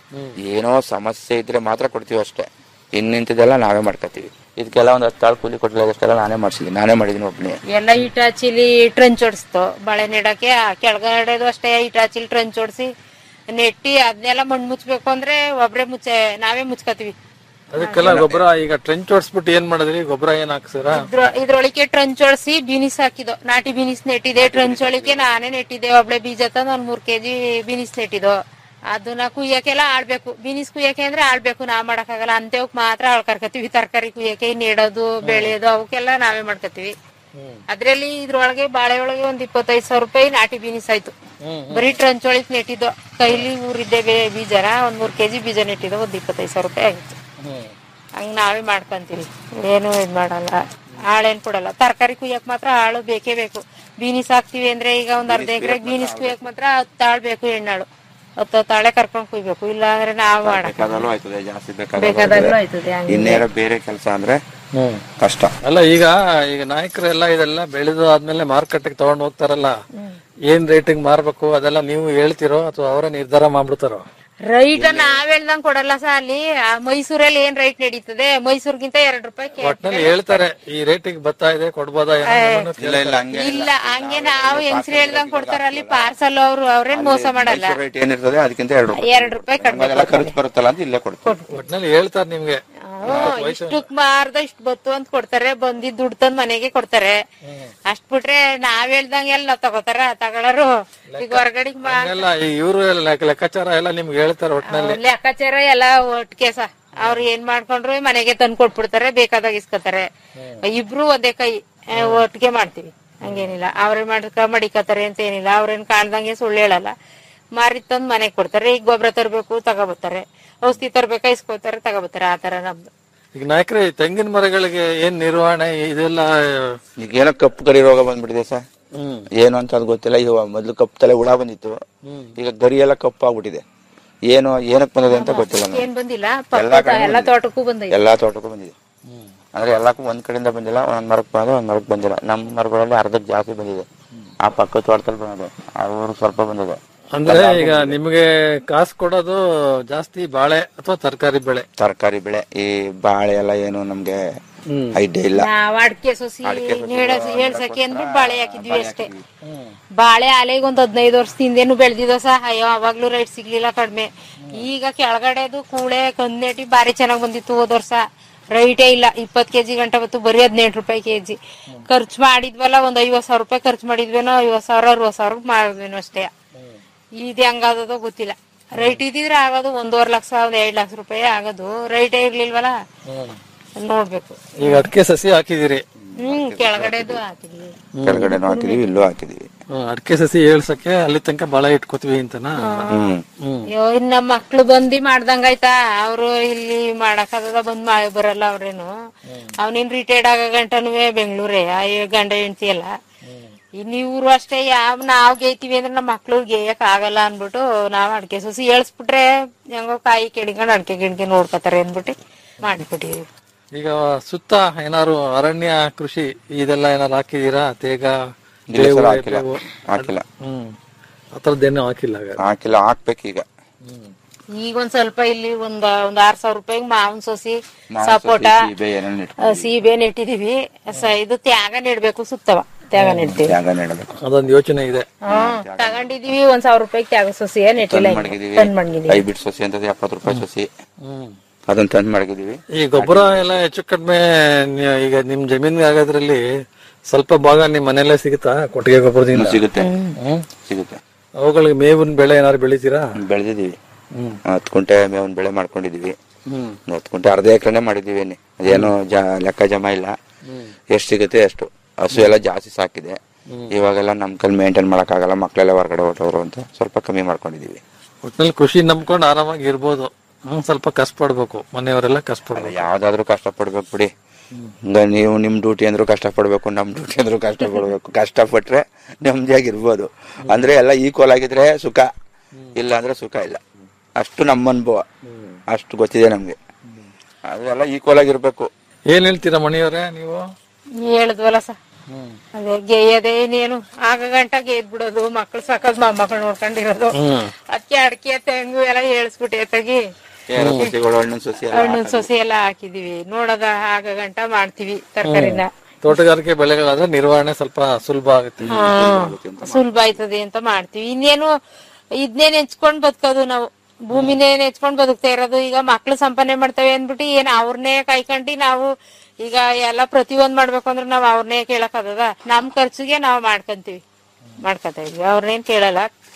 ಏನೋ ಸಮಸ್ಯೆ ಇದ್ರೆ ಮಾತ್ರ ಕೊಡ್ತೀವಿ ಅಷ್ಟೇ ಇನ್ನಿಂತದೆಲ್ಲ ನಾವೇ ಮಾಡ್ಕೊತೀವಿ ಇದಕ್ಕೆಲ್ಲ ಒಂದ್ ಹತ್ತಾಳು ಕೂಲಿ ಕೊಟ್ಟಿಲ್ಲ ಅಷ್ಟೆಲ್ಲ ನಾನೇ ಮಾಡ್ಸಿದ್ದೀನಿ ನಾನೇ ಮಾಡಿದೀನಿ ಒಬ್ಬನೇ ಎಲ್ಲ ಇಟಾಚಿಲಿ ಟ್ರಂಚ್ ಹೊಡ್ಸ್ತು ಬಾಳೆ ನೆಡಕ್ಕೆ ಆ ಕೆಳಗಡೆದು ಅಷ್ಟೇ ಇಟಾಚಿಲಿ ಟ್ರಂಚ್ ಹೊಡ್ಸಿ ನೆಟ್ಟಿ ಅದನ್ನೆಲ್ಲ ಮಣ್ಣು ಮುಚ್ಬೇಕು ಅಂದ್ರೆ ಒಬ್ರೆ ಮುಚ್ಚೆ ನಾವೇ ಮುಚ್ಕೋತೀವಿ ಅದಕ್ಕೆಲ್ಲ ಗೊಬ್ಬರ ಈಗ ಟ್ರೆಂಚ್ ಹೊಡ್ಸ್ಬಿಟ್ಟು ಏನ್ ಮಾಡಿದ್ರಿ ಗೊಬ್ಬರ ಏನ್ ಹಾಕ್ಸಿರಾ ಇದ್ರ- ಇದ್ರೊಳಗೆ ಟ್ರಂಚ್ ಹೊಡ್ಸಿ ಬೀನಿಸ್ ಹಾಕಿದ್ದು ನಾಟಿ ಬೀನಿಸ್ ನೆಟ್ಟಿದೆ ಟ್ರಂಚ್ ಒಳಗೆ ನಾನೇ ನೆಟ್ಟಿದ್ದೆ ಒಬ್ಳೆ ಬೀಜ ತಂದು ಒಂದ್ ಮೂರ್ ಕೆಜಿ ಬೀನಿಸ್ ನೆಟ್ಟಿದ್ದು ಅದನ್ನ ಕುಯ್ಯಕ್ಕೆಲ್ಲ ಆಳ್ಬೇಕು ಬೀನಿಸ್ ಕುಯ್ಯಕ್ಕೆ ಅಂದ್ರೆ ಆಳ್ಬೇಕು ನಾವ್ ಮಾಡಕ್ಕಾಗಲ್ಲ ಅಂತೇವಕ್ ಮಾತ್ರ ಆಳ್ ಕರ್ಕತೀವಿ ತರಕಾರಿ ಕುಯ್ಯಕ್ಕೆ ನೆಡೋದು ಬೆಳೆಯೋದು ಅವಕ್ಕೆಲ್ಲ ನಾವೇ ಮಾಡ್ಕತೀವಿ ಅದ್ರಲ್ಲಿ ಇದ್ರೊಳಗೆ ಬಾಳೆ ಒಳಗೆ ಒಂದ್ ಇಪ್ಪತ್ತೈದು ಸಾವಿರ ರೂಪಾಯಿ ನಾಟಿ ಬೀನಿಸ್ ಆಯ್ತು ಬರೀ ಟ್ರಂಚ್ ಒಳಗೆ ನೆಟ್ಟಿದ್ದು ಕೈಲಿ ಊರಿದ್ದೆ ಬೇ- ಬೀಜನ ಒಂದ್ ಮೂರ್ ಕೆಜಿ ಬೀಜ ನೆಟ್ಟಿದ್ದು ಒಂದ್ ಇಪ್ಪತ್ತೈದು ಸಾವಿರ ರೂಪಾಯಿ ಆಗಿತ್ತು ಹಂಗ್ ನಾವೇ ಮಾಡ್ಕೊಂತೀವಿ ಏನು ಇದ್ ಮಾಡಲ್ಲ ಆಳೇನ್ ಕೊಡಲ್ಲ ತರಕಾರಿ ಕುಯ್ಯಕ್ ಮಾತ್ರ ಆಳು ಬೇಕೇ ಬೇಕು ಬೀನಿಸ್ ಹಾಕ್ತಿವಿ ಅಂದ್ರೆ ಈಗ ಒಂದ್ ಅರ್ಧ ಎಕರೆ ಬೀನಿಸ್ ಕುಯ್ಯಕ್ ಮಾತ್ರ ಹತ್ತು ಆಳ್ ಬೇಕು ಹೆಣ್ಣಾಳು ಹತ್ತು ಹತ್ತು ಆಳೆ ಕರ್ಕೊಂಡ್ ಕುಯ್ಬೇಕು ಇಲ್ಲ ಅಂದ್ರೆ ನಾವ್ ಮಾಡಕ್ ಬೇಕಾದಲ್ಲೂ ಆಯ್ತದೆ ಜಾಸ್ತಿ ಬೇಕಾದಾಗ್ಲೂ ಬೇಕಾದಲ್ಲೂ ಆಯ್ತದೆ, ಹಂಗೆ. ಇನ್ನೇನ ಬೇರೆ ಕೆಲಸ ಅಂದ್ರೆ ಕಷ್ಟ ಅಲ್ಲ ಈಗ ಈಗ ನಾಯಕರೆಲ್ಲ ಇದೆಲ್ಲ ಬೆಳೆದು ಆದ್ಮೇಲೆ ಮಾರ್ಕೆಟ್ಗೆ ತಗೊಂಡ್ ಹೋಗ್ತಾರಲ್ಲ ಏನ್ ರೇಟಿಂಗ್ ಮಾರ್ಬೇಕು ಅದೆಲ್ಲ ನೀವು ಹೇಳ್ತಿರೋ ಅಥವಾ ಅವರೇ ನಿರ್ಧಾರ ಮಾಡ್ಬಿಡ್ತಾರೋ ರೈಟ್ ನಾವ್ ಹೇಳ್ದಂಗ್ ಕೊಡಲ್ಲ ಸಾ ಅಲ್ಲಿ ಆ ಮೈಸೂರಲ್ಲಿ ಏನ್ ರೈಟ್ ನಡೀತದೆ ಮೈಸೂರ್ಗಿಂತ ಎರಡ್ ರೂಪಾಯಿ ಕೆ- ಒಟ್ನಲ್ಲಿ ಹೇಳ್ತಾರೆ ಈ ರೇಟಿಗೆ ಬರ್ತಾ ಇದೆ ಕೊಡ್ಬೋದಾ ಏನೋ ನಿಮ್ಮನ್ನ ಇಲ್ಲ ಇಲ್ಲ ಹಂಗೆ ಇಲ್ಲ ಹಂಗೆ ನಾವು ಹೆಂಗ್ಸ್ರು ಹೇಳ್ದಂಗ್ ಕೊಡ್ತಾರ ಅಲ್ಲಿ ಪಾರ್ಸಲ್ ಅವ್ರು ಅವ್ರೇನ್ ಮೋಸ ಮಾಡಲ್ಲ ರೇಟ್ ಏನಿರ್ತದೆ ಅದಕ್ಕಿಂತ ಎರಡು ರೂಪಾಯಿ ಎರಡ್ ರೂಪಾಯಿ ಕಡಿಮೆ ಅದೆಲ್ಲ ಖರ್ಚು ಬರುತ್ತಲ್ಲ ಅಂತ ಇಲ್ಲೇ ಕೊಡ್ತಾರೆ ಒಟ್ನಲ್ಲಿ ಹೇಳ್ತಾರೆ ನಿಮ್ಗೆ ಇಷ್ಟಕ್ ಮಾರ್ದ ಇಷ್ಟ ಬತ್ತು ಅಂತ ಕೊಡ್ತಾರೆ ಬಂದಿದ್ ದುಡ್ಡು ತಂದ್ ಮನೆಗೆ ಕೊಡ್ತಾರೆ ಅಷ್ಟ್ ಬಿಟ್ರೆ ನಾವ್ ಹೇಳ್ದಂಗೆ ಎಲ್ಲ ತಗೋತಾರ ತಗೊಳರು ಈಗ ಹೊರಗಡೆ ಎಲ್ಲ ಈ ಇವರು ಲೆಕ್ಕಾಚಾರ ಎಲ್ಲ ನಿಮ್ಗೆ ಹೇಳ್ತಾರೆ ಒಟ್ನಲ್ಲಿ ಲೆಕ್ಕಾಚಾರ ಎಲ್ಲ ಒಟ್ಟಿಗೆ ಸ ಅವ್ರು ಏನ್ ಮಾಡ್ಕೊಂಡ್ರು ಮನೆಗೆ ತಂದ್ ಕೊಟ್ಬಿಡ್ತಾರೆ ಬೇಕಾದಾಗ ಇಸ್ಕೊತಾರೆ ಇಬ್ರು ಒಂದೇ ಕೈ ಆ, ಒಟ್ಟಿಗೆ ಮಾಡ್ತೀವಿ ಹಂಗೇನಿಲ್ಲ ಅವ್ರೇ ಮಾಡ್ಕ ಮಡಿಕತಾರೆ ಅಂತ ಏನಿಲ್ಲ ಅವ್ರೇನ್ ಕಾಣ್ದಂಗೆ ಸುಳ್ಳು ಹೇಳಲ್ಲ ಮಾರಿ ತಂದ್ ಮನೆಗ್ ಕೊಡ್ತಾರೆ ಈಗ ಗೊಬ್ಬರ ತರ್ಬೇಕು ತಗೋಬರ್ತಾರೆ ಔಷಧಿ ತರ್ಬೇಕಾ ಇಸ್ಕೊತಾರೆ ತಗೋಬರ್ತಾರೆ ಆತರ ನಮ್ದು ಈಗ ನಾಯಕರೇ ಈ ತೆಂಗಿನ ಮರಗಳಿಗೆ ಏನ್ ನಿರ್ವಹಣೆ ಇದೆಲ್ಲ ಈಗ ಏನೋ ಕಪ್ಪು ಗರಿ ರೋಗ ಬಂದ್ಬಿಟ್ಟಿದೆ ಸರ್ ಏನು ಅಂತ ಅದು ಗೊತ್ತಿಲ್ಲ ಈಗ ಮೊದ್ಲು ಕಪ್ಪು ತಲೆ ಹುಳ ಬಂದಿತ್ತು ಈಗ ಗರಿ ಎಲ್ಲ ಕಪ್ಪು ಆಗ್ಬಿಟ್ಟಿದೆ ಏನು ಏನಕ್ಕೆ ಬಂದಿದೆ ಅಂತ ಗೊತ್ತಿಲ್ಲ ನಮ್ಗೆ. ಏನ್ ಬಂದಿಲ್ಲ ಎಲ್ಲಾ ಪಕ್ಕದ ಕಡೆ ಎಲ್ಲಾ ಬಂದಿದೆ. ತೋಟಕ್ಕೂ ಬಂದೈತೆ ಎಲ್ಲಾ ತೋಟಕ್ಕೂ ಬಂದಿದೆ ಅಂದ್ರೆ ಎಲ್ಲಕ್ಕೂ ಒಂದ್ ಕಡೆಯಿಂದ ಬಂದಿಲ್ಲ ಒಂದ್ ಮರಕ್ಕೆ ಬಂದು ಒಂದ್ ಮರಕ್ಕೆ ಬಂದಿಲ್ಲ ನಮ್ಮ ಮರಗಳಲ್ಲಿ ಅರ್ಧಕ್ಕೆ ಜಾಸ್ತಿ ಬಂದಿದೆ ಆ ಪಕ್ಕ ತೋಟದಲ್ಲಿ ಬಂದಿದೆ ಅವರು ಸ್ವಲ್ಪ ಬಂದಿದೆ ಅಂದ್ರೆ ಈಗ ನಿಮ್ಗೆ ಕಾಸು ಕೊಡೋದು ಜಾಸ್ತಿ ಬಾಳೆ ಅಥವಾ ತರಕಾರಿ ಬೆಳೆ ತರಕಾರಿ ಬೆಳೆ ಈ ಬಾಳೆ ಎಲ್ಲ ಏನು ನಮ್ಗೆ ಐಡಿಯಾ ಇಲ್ಲ ನಾವ್ ಅಡಿಕೆ ಸೊಸಿ ಹೇಳ್ಸಕ್ಕೆ ಅಂದ್ಬಿಟ್ಟು ಬಾಳೆ ಹಾಕಿದ್ವಿ ಅಷ್ಟೇ ಬಾಳೆ ಆಲೆಗೆ ಒಂದ್ ಹದಿನೈದು ವರ್ಷದಿಂದೇನು ಬೆಳ್ದಿದ್ವ ಸಹ ಅಯ್ಯೋ ಅವಾಗ್ಲೂ ರೈಟ್ ಸಿಗ್ಲಿಲ್ಲ ಕಡಿಮೆ ಈಗ ಕೆಳಗಡೆದು ಕೂಳೆ ಕಂದ್ನೆಟಿ ಬಾರಿ ಚೆನ್ನಾಗ್ ಬಂದಿತ್ತು ಹೋದ ವರ್ಷ ರೈಟೇ ಇಲ್ಲ ಇಪ್ಪತ್ ಕೆಜಿ ಗಂಟ ಬತ್ತು ಬರೀ ಹದಿನೆಂಟು ರೂಪಾಯಿ ಕೆಜಿ ಖರ್ಚು ಮಾಡಿದ್ವಲ್ಲ ಒಂದ್ ಐವತ್ ಸಾವಿರ ರೂಪಾಯಿ ಖರ್ಚು ಮಾಡಿದ್ವೇನೋ ಐವತ್ ಸಾವಿರ ಅರವತ್ ಸಾವಿರ ಮಾಡಿದ್ವೇನೋ ಅಷ್ಟೇ ಇದು ಹೆಂಗಾದದೋ ಗೊತ್ತಿಲ್ಲ ರೈಟ್ ಇದ್ದಿದ್ರೆ ಆಗೋದು ಒಂದೂವರೆ ಲಕ್ಷ ಒಂದ್ ಎರಡ್ ಲಕ್ಷ ರೂಪಾಯಿ ಆಗೋದು ರೈಟೇ ಇರ್ಲಿಲ್ವಲ್ಲ ನೋಡ್ಬೇಕು ಈಗ ಅಡಿಕೆ ಸಸಿ ಹಾಕಿದಿರಿ ಹ್ಮ್ ಕೆಳಗಡೆದು ಹಾಕಿದ್ವಿ ಕೆಳಗಡೆನೂ ಹಾಕಿದೀವಿ ಇಲ್ಲೂ ಹಾಕಿದೀವಿ ಅಡಿಕೆ ಸಸಿ ಏಳ್ಸಕ್ಕೆ ಅಲ್ಲಿ ತನಕ ಬಾಳೆ ಇಟ್ಕೋತೀವಿ ಅಂತನಾ ಹ್ಮ್ ಹ್ಮ್ ಅಯ್ಯೋ ಇನ್ ನಮ್ಮ ಮಕ್ಳು ಬಂದಿ ಮಾಡ್ದಂಗಾಯ್ತಾ ಅವ್ರು ಇಲ್ಲಿ ಮಾಡಕ್ಕಾಗದ ಬಂದ್ ಮಾಡಿ ಬರಲ್ಲ ಅವ್ರೇನು ಅವನಿನ್ ರಿಟೈರ್ಡ್ ಆಗ ಗಂಟನು ಬೆಂಗಳೂರೇ ಅಯ್ಯೋ ಗಂಡ ಹೆಂಡತಿ ಎಲ್ಲ ಇನ್ ಇವ್ರು ಅಷ್ಟೇ ಯಾವ ನಾವ್ ಗೇಯ್ತೀವಿ ಅಂದ್ರೆ ನಮ್ಮ ಮಕ್ಳು ಗೇಯಕ್ ಆಗಲ್ಲ ಅನ್ಬಿಟ್ಟು ನಾವ್ ಅಡ್ಕೆ ಸೊಸಿ ಏಳ್ಸ್ಬಿಟ್ರೆ ಹೆಂಗೋ ಕಾಯಿ ಕೆಡಿಕೊಂಡ್ ಅಡ್ಕೆ ಗಿಡ್ಕೆ ನೋಡ್ಕೊತಾರೆ ಅಂದ್ಬಿಟ್ಟು ಮಾಡಿಬಿಟ್ಟಿವಿ ಈಗ ಸುತ್ತ ಏನಾರು ಅರಣ್ಯ ಕೃಷಿ ಇದೆಲ್ಲ ಏನಾರು ಹಾಕಿದೀರಾ ತೇಗ ಇಲ್ಲ ಬೇವು, ಸರ್ ಹಾಕಿಲ್ಲ ಬೇವು? ಹಾಕಿಲ್ಲ ಹ್ಮ್ ಆತರದ್ದೇನೋ ಹಾಕಿಲ್ಲ ಹಾಗಾದ್ರೆ. ಹಾಕಿಲ್ಲ ಹಾಕ್ಬೇಕೀಗ ಈಗ ಒಂದ್ ಸ್ವಲ್ಪ ಇಲ್ಲಿ ಒಂದ್ ಒಂದ್ ಆರ್ ಸಾವಿರ ರೂಪಾಯಿ ಮಾವಿನ ಸೊಸಿ ಮಾವಿನ ಸಪೋಟ ಸಸಿ, ಸೀಬೆ ಏನೇನೋ ಆ, ಸೀಬೆ ನೆಟ್ಟಿದೀವಿ ಸ- ಇದು ತ್ಯಾಗ ನೆಡ್ಬೇಕು ಸುತ್ತವ ತ್ಯಾಗ ನೆಡ್ತೀವಿ ತ್ಯಾಗ ನೆಡಬೇಕು ಅದೊಂದು ಯೋಚನೆ ಇದೆ ಹ್ಮ್ ತಗೊಂಡಿದೀವಿ ಒಂದ್ ಸಾವಿರ ರೂಪಾಯಿ ತ್ಯಾಗ ಸೊಸಿ ನೆಟ್ಟಿಲ್ಲ ತಂದ್ ಇನ್ನು. ಮಡಗಿದೀವಿ ತಂದ್ ಮಡಗಿದೀವಿ ಹೈಬ್ರಿಡ್ ಸೊಸಿ ಅಂತ ಎಪ್ಪತ್ತು ರೂಪಾಯಿ ಸೊಸಿ ಅದನ್ನ ತಂದ್ ಮಡಗಿದೀವಿ ಈ ಗೊಬ್ಬರ ಎಲ್ಲ ಹೆಚ್ಚು ಕಡಿಮೆ ನೀ- ಈಗ ನಿಮ್ ಜಮೀನ್ಗೆ ಆಗೋದ್ರಲ್ಲಿ ಸ್ವಲ್ಪ ಭಾಗ ನಿಮ್ ಮನೆಯಲ್ಲೇ ಸಿಗುತ್ತಾ ಕೊಟ್ಟಿಗೆ ಗೊಬ್ಬರದಿಂದ ಸಿಗುತ್ತೆ ಹ್ಮ್. ಸಿಗುತ್ತೆ ಅವುಗಳಿಗೆ ಮೇವಿನ ಬೆಳೆ ಏನಾದ್ರು ಬೆಳಿತೀರಾ ಬೆಳೆದಿದೀವಿ ಹ್ಮ್. ಹತ್ತು ಕುಂಟೆ ಮೇವನ್ ಬೆಳೆ ಮಾಡ್ಕೊಂಡಿದೀವಿ ಹ್ಮ್. ಒಂದ್ ಹತ್ತು ಕುಂಟೆ ಅರ್ಧ ಎಕರೆನೆ ಮಾಡಿದೀವಿ ಅನ್ನಿ. ಅದೇನು ಜ ಲೆಕ್ಕ ಜಮ ಇಲ್ಲ ಎಷ್ಟು ಸಿಗುತ್ತೆ ಅಷ್ಟು ಹಸು ಎಲ್ಲ ಜಾಸ್ತಿ ಸಾಕಿದೆ ಇವಾಗೆಲ್ಲ ನಮ್ ಕೈಲಿ ಮೇಂಟೈನ್ ಮಾಡಕ್ಕಾಗಲ್ಲ ಮಕ್ಳೆಲ್ಲ ಹೊರಗಡೆ ಹೊರಟವ್ರು ಅಂತ ಸ್ವಲ್ಪ ಕಮ್ಮಿ ಮಾಡ್ಕೊಂಡಿದೀವಿ ಒಟ್ನಲ್ಲಿ ಕೃಷಿ ನಂಬ್ಕೊಂಡು ಆರಾಮಾಗಿ ಇರ್ಬೋದು ಹ್ಮ್ ಸ್ವಲ್ಪ ಕಷ್ಟಪಡ್ಬೇಕು ಮನೆಯವರೆಲ್ಲ ಕಷ್ಟಪಡ್ಬೇಕು ಯಾವ್ದಾದ್ರು ಕಷ್ಟ ಪಡ್ಬೇಕು ಬಿಡಿ ಈಗ ನೀವು ನಿಮ್ ಡ್ಯೂಟಿ ಅಂದ್ರೂ ಕಷ್ಟ ಪಡ್ಬೇಕು ನಮ್ ಡ್ಯೂಟಿ ಅಂದ್ರೂ ಕಷ್ಟ ಪಡ್ಬೇಕು ಕಷ್ಟಪಟ್ರೆ ನೆಮ್ಮದಿಯಾಗಿರ್ಬೋದು ಅಂದ್ರೆ ಎಲ್ಲ ಈಕ್ವಲ್ ಆಗಿದ್ರೆ ಸುಖ ಇಲ್ಲ ಅಂದ್ರೆ ಸುಖ ಇಲ್ಲ ಅಷ್ಟು ನಮ್ಮ ಅನುಭವ ಅಷ್ಟು ಗೊತ್ತಿದೆ ನಮ್ಗೆ ಅದೆಲ್ಲ ಈಕ್ವಲ್ ಆಗಿರ್ಬೇಕು ಏನ್ ಹೇಳ್ತೀರಾ ಮಣಿಯವರೇ ನೀವು ಹೇಳಿದ್ವಲ್ಲ ಸ ಅದೇ ಗೇಯದೆ ಇನ್ನೇನು ಆಗ ಗಂಟ ಗೇದ್ ಬಿಡೋದು ಮಕ್ಳು ಸಾಕೋದ್ ಮೊಮ್ಮಕ್ಳು ನೋಡ್ಕೊಂಡಿರೋದು ಹ್ಮ್. ಅದಕ್ಕೆ ಅಡಿಕೆ ತೆಂಗು ಎಲ್ಲ ಏಳ್ಸ್ಬಿಟ್ಟೆ ತೆಗಿ ಏನೋ ಸಸಿಗಳು ಹಣ್ಣಿನ ಸಸಿ ಎಲ್ಲ ಹಣ್ಣಿನ ಸೊಸೆ ಎಲ್ಲ ಹಾಕಿದೀವಿ ನೋಡೋದ ಆಗ ಗಂಟ ಮಾಡ್ತೀವಿ ತರಕಾರಿನ ತೋಟಗಾರಿಕೆ ಬೆಳೆಗಳಾದ್ರೆ ನಿರ್ವಹಣೆ ಸ್ವಲ್ಪ ಸುಲಭ ಆಗುತ್ತೆ ಹಾ ಸುಲಭ ಆಯ್ತದೆ ಅಂತ ಮಾಡ್ತೀವಿ ಇನ್ನೇನು ಇದನ್ನೇ ನೆಚ್ಕೊಂಡ್ ಬದುಕೋದು ನಾವು ಭೂಮಿನೇ ನೆಚ್ಕೊಂಡ್ ಬದುಕ್ತಾ ಇರೋದು ಈಗ ಮಕ್ಳು ಸಂಪಾದನೆ ಮಾಡ್ತೇವೆ ಅಂದ್ಬಿಟ್ಟು ಏನ್ ಅವ್ರನ್ನೇ ಕಾಯ್ಕೊಂಡಿ ನಾವು ಈಗ ಎಲ್ಲ ಪ್ರತಿಯೊಂದ್ ಮಾಡ್ಬೇಕು ಅಂದ್ರೆ ನಾವ್ ಅವ್ರನ್ನೇ ಕೇಳಕ್ ಆಗದ ನಮ್ ಖರ್ಚಿಗೆ ನಾವ್ ಮಾಡ್ಕೊಂತೀವಿ ಮಾಡ್ಕೊತಾ ಇದ್ವಿ ಅವ್ರನ್ನೇನ್ ಕೇಳಲ್ಲ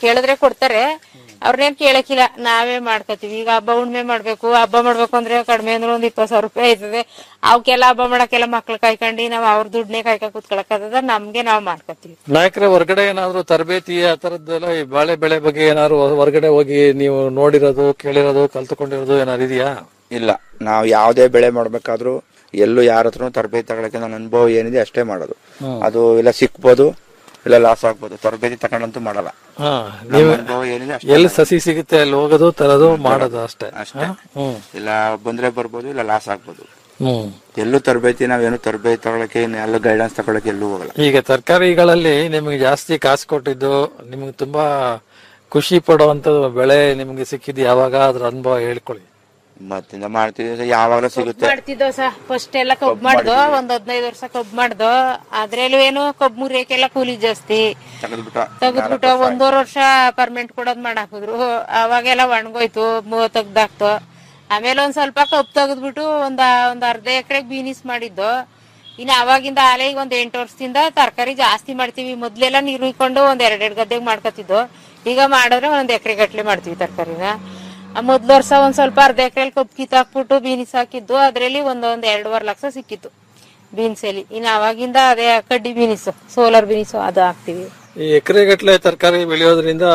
ಕೇಳಿದ್ರೆ ಕೊಡ್ತಾರೆ ಅವ್ರನ್ನೇನ್ ಕೇಳಕ್ಕಿಲ್ಲ ನಾವೇ ಮಾಡ್ಕೋತೀವಿ ಈಗ ಹಬ್ಬ ಹುಣ್ಣಿಮೆ ಮಾಡ್ಬೇಕು ಹಬ್ಬ ಮಾಡ್ಬೇಕು ಅಂದ್ರೆ ಕಡಿಮೆ ಅಂದ್ರೆ ಒಂದ್ ಇಪ್ಪತ್ ಸಾವಿರ ರೂಪಾಯಿ ಆಯ್ತದೆ ಅವಕ್ಕೆಲ್ಲ ಹಬ್ಬ ಮಾಡಕ್ಕೆಲ್ಲ ಮಕ್ಳು ಕಾಯ್ಕೊಂಡು ನಾವ್ ಅವ್ರ ದುಡ್ಡನ್ನೇ ಕಾಯ್ಕ ಕುತ್ಕೊಳಕದ ನಮ್ಗೆ ನಾವ್ ಮಾಡ್ಕೋತೀವಿ ನಾಯಕರೇ ಹೊರಗಡೆ ಏನಾದ್ರು ತರಬೇತಿ ಆ ತರದ್ದೆಲ್ಲ ಈ ಬಾಳೆ ಬೆಳೆ ಬಗ್ಗೆ ಏನಾದ್ರು ಹೊರಗಡೆ ಹೋಗಿ ನೀವು ನೋಡಿರೋದು ಕೇಳಿರೋದು ಕಲ್ತುಕೊಂಡಿರೋದು ಏನಾದ್ರು ಇದೆಯಾ ಇಲ್ಲ ನಾವು ಯಾವುದೇ ಬೆಳೆ ಮಾಡ್ಬೇಕಾದ್ರೂ ಎಲ್ಲೂ ಯಾರ ಹತ್ರನೂ ತರಬೇತಿ ತಗೊಳಕ್ಕೆ ನನ್ನ ಅನುಭವ ಏನಿದೆ ಅಷ್ಟೇ ಮಾಡೋದು ಹ್ಮ್. ಅದು ಇಲ್ಲ ಸಿಕ್ಬೋದು ಇಲ್ಲ ಲಾಸ್ ಆಗ್ಬೋದು ತರಬೇತಿ ತಗೊಂಡಂತೂ ಮಾಡಲ್ಲ ಹಾ ನಮ್ಮ ನೀವು ಅನುಭವ ಏನಿದೆ ಅಷ್ಟೇ ಎಲ್ಲಿ ಮಾಡೋದು. ಸಸಿ ಸಿಗುತ್ತೆ ಅಲ್ಲಿ ಹೋಗೋದು ತರೋದು ಮಾಡೋದು ಅಷ್ಟೇ ಅಷ್ಟೇ ಹ್ಮ್ ಇಲ್ಲ ಬಂದ್ರೆ ಬರ್ಬೋದು ಇಲ್ಲ ಲಾಸ್ ಆಗ್ಬೋದು ಹ್ಮ್ ಎಲ್ಲೂ ತರಬೇತಿ ನಾವೇನು ತರಬೇತಿ ತಗೊಳಕ್ಕೆ ಎಲ್ಲ ಗೈಡೆನ್ಸ್ ತಗೊಳಕ್ಕೆ ಎಲ್ಲೂ ಹೋಗಲ್ಲ ಈಗ ತರಕಾರಿಗಳಲ್ಲಿ ನಿಮಗೆ ಜಾಸ್ತಿ ಕಾಸು ಕೊಟ್ಟಿದ್ದು ನಿಮ್ಗೆ ತುಂಬಾ ಖುಷಿ ಪಡುವಂತ ಬೆಳೆ ನಿಮ್ಗೆ ಸಿಕ್ಕಿದ್ದು ಯಾವಾಗ ಅದ್ರ ಅನುಭವ ಹೇಳ್ಕೊಳ್ಳಿ ಮತ್ತಿಂದ ಮಾಡ್ತಿದ್ವಿ ಯಾವಾಗಲೂ ಸಿಗುತ್ತೆ ಮಾಡ್ತಿದ್ದೋ ಸಹ ಫಸ್ಟ್ ಎಲ್ಲ ಕಬ್ಬು ಮಾಡ್ದೋ ಒಂದ್ ಹದಿನೈದು ವರ್ಷ ಕಬ್ಬು ಮಾಡ್ದೋ ಅದ್ರಲ್ಲೂ ಏನು ಕಬ್ಬು ಮುರಿಯಕ್ಕೆಲ್ಲ ಕೂಲಿ ಜಾಸ್ತಿ ತೆಗೆದ್ಬಿಟ್ಟು ತೆಗೆದ್ಬಿಟ್ಟು ಒಂದೂವರೆ ವರ್ಷ ಪರ್ಮೆಂಟ್ ಕೊಡೋದ್ ಮಾಡಾಕಿದ್ರು ಅವಾಗೆಲ್ಲ ಒಣಗೋಯ್ತು ಮೂ- ತೆಗ್ದಾಕ್ತು ಆಮೇಲೆ ಒಂದ್ ಸ್ವಲ್ಪ ಕಬ್ಬು ತೆಗೆದ್ಬಿಟ್ಟು ಒಂದ್ ಒಂದ್ ಅರ್ಧ ಎಕರೆ ಬೀನಿಸ್ ಮಾಡಿದ್ದು ಇನ್ನ ಅವಾಗಿಂದ ಆಲೆ ಈಗ ಒಂದ್ ಎಂಟು ವರ್ಷದಿಂದ ತರಕಾರಿ ಜಾಸ್ತಿ ಮಾಡ್ತೀವಿ ಮೊದ್ಲೆಲ್ಲ ನೀರು ಇಕ್ಕೊಂಡು ಒಂದ್ ಎರಡೆರಡು ಗದ್ದೆಗೆ ಮಾಡ್ಕೊತಿದ್ದು ಈಗ ಮಾಡಿದ್ರೆ ಒಂದ್ ಎಕರೆ ಗಟ್ಲೆ ಮಾಡ್ತೀವಿ ತರಕಾರಿನ ಮೊದ್ಲ ವರ್ಷ ಒಂದ್ ಸ್ವಲ್ಪ ಅರ್ಧ ಎಕರೆ ಕಬ್ಬು ಕಿತ್ತಾಕ್ಬಿಟ್ಟು ಬೀನಿಸ್ ಹಾಕಿದ್ದು ಅದ್ರಲ್ಲಿ ಒಂದ್ ಒಂದ್ ಎರಡೂವರೆ ಲಕ್ಷ ಸಿಕ್ಕಿತ್ತು ಬೀನ್ಸ್ ಅಲ್ಲಿ ಇನ್ನು ಅವಾಗಿಂದ ಅದೇ ಕಡ್ಡಿ ಬೀನಿಸ್ ಸೋಲಾರ್ ಬೀನಿಸ್ ಅದು ಹಾಕ್ತಿವಿ ಈ ಎಕರೆಗಟ್ಲೆ ತರಕಾರಿ ಬೆಳೆಯೋದ್ರಿಂದ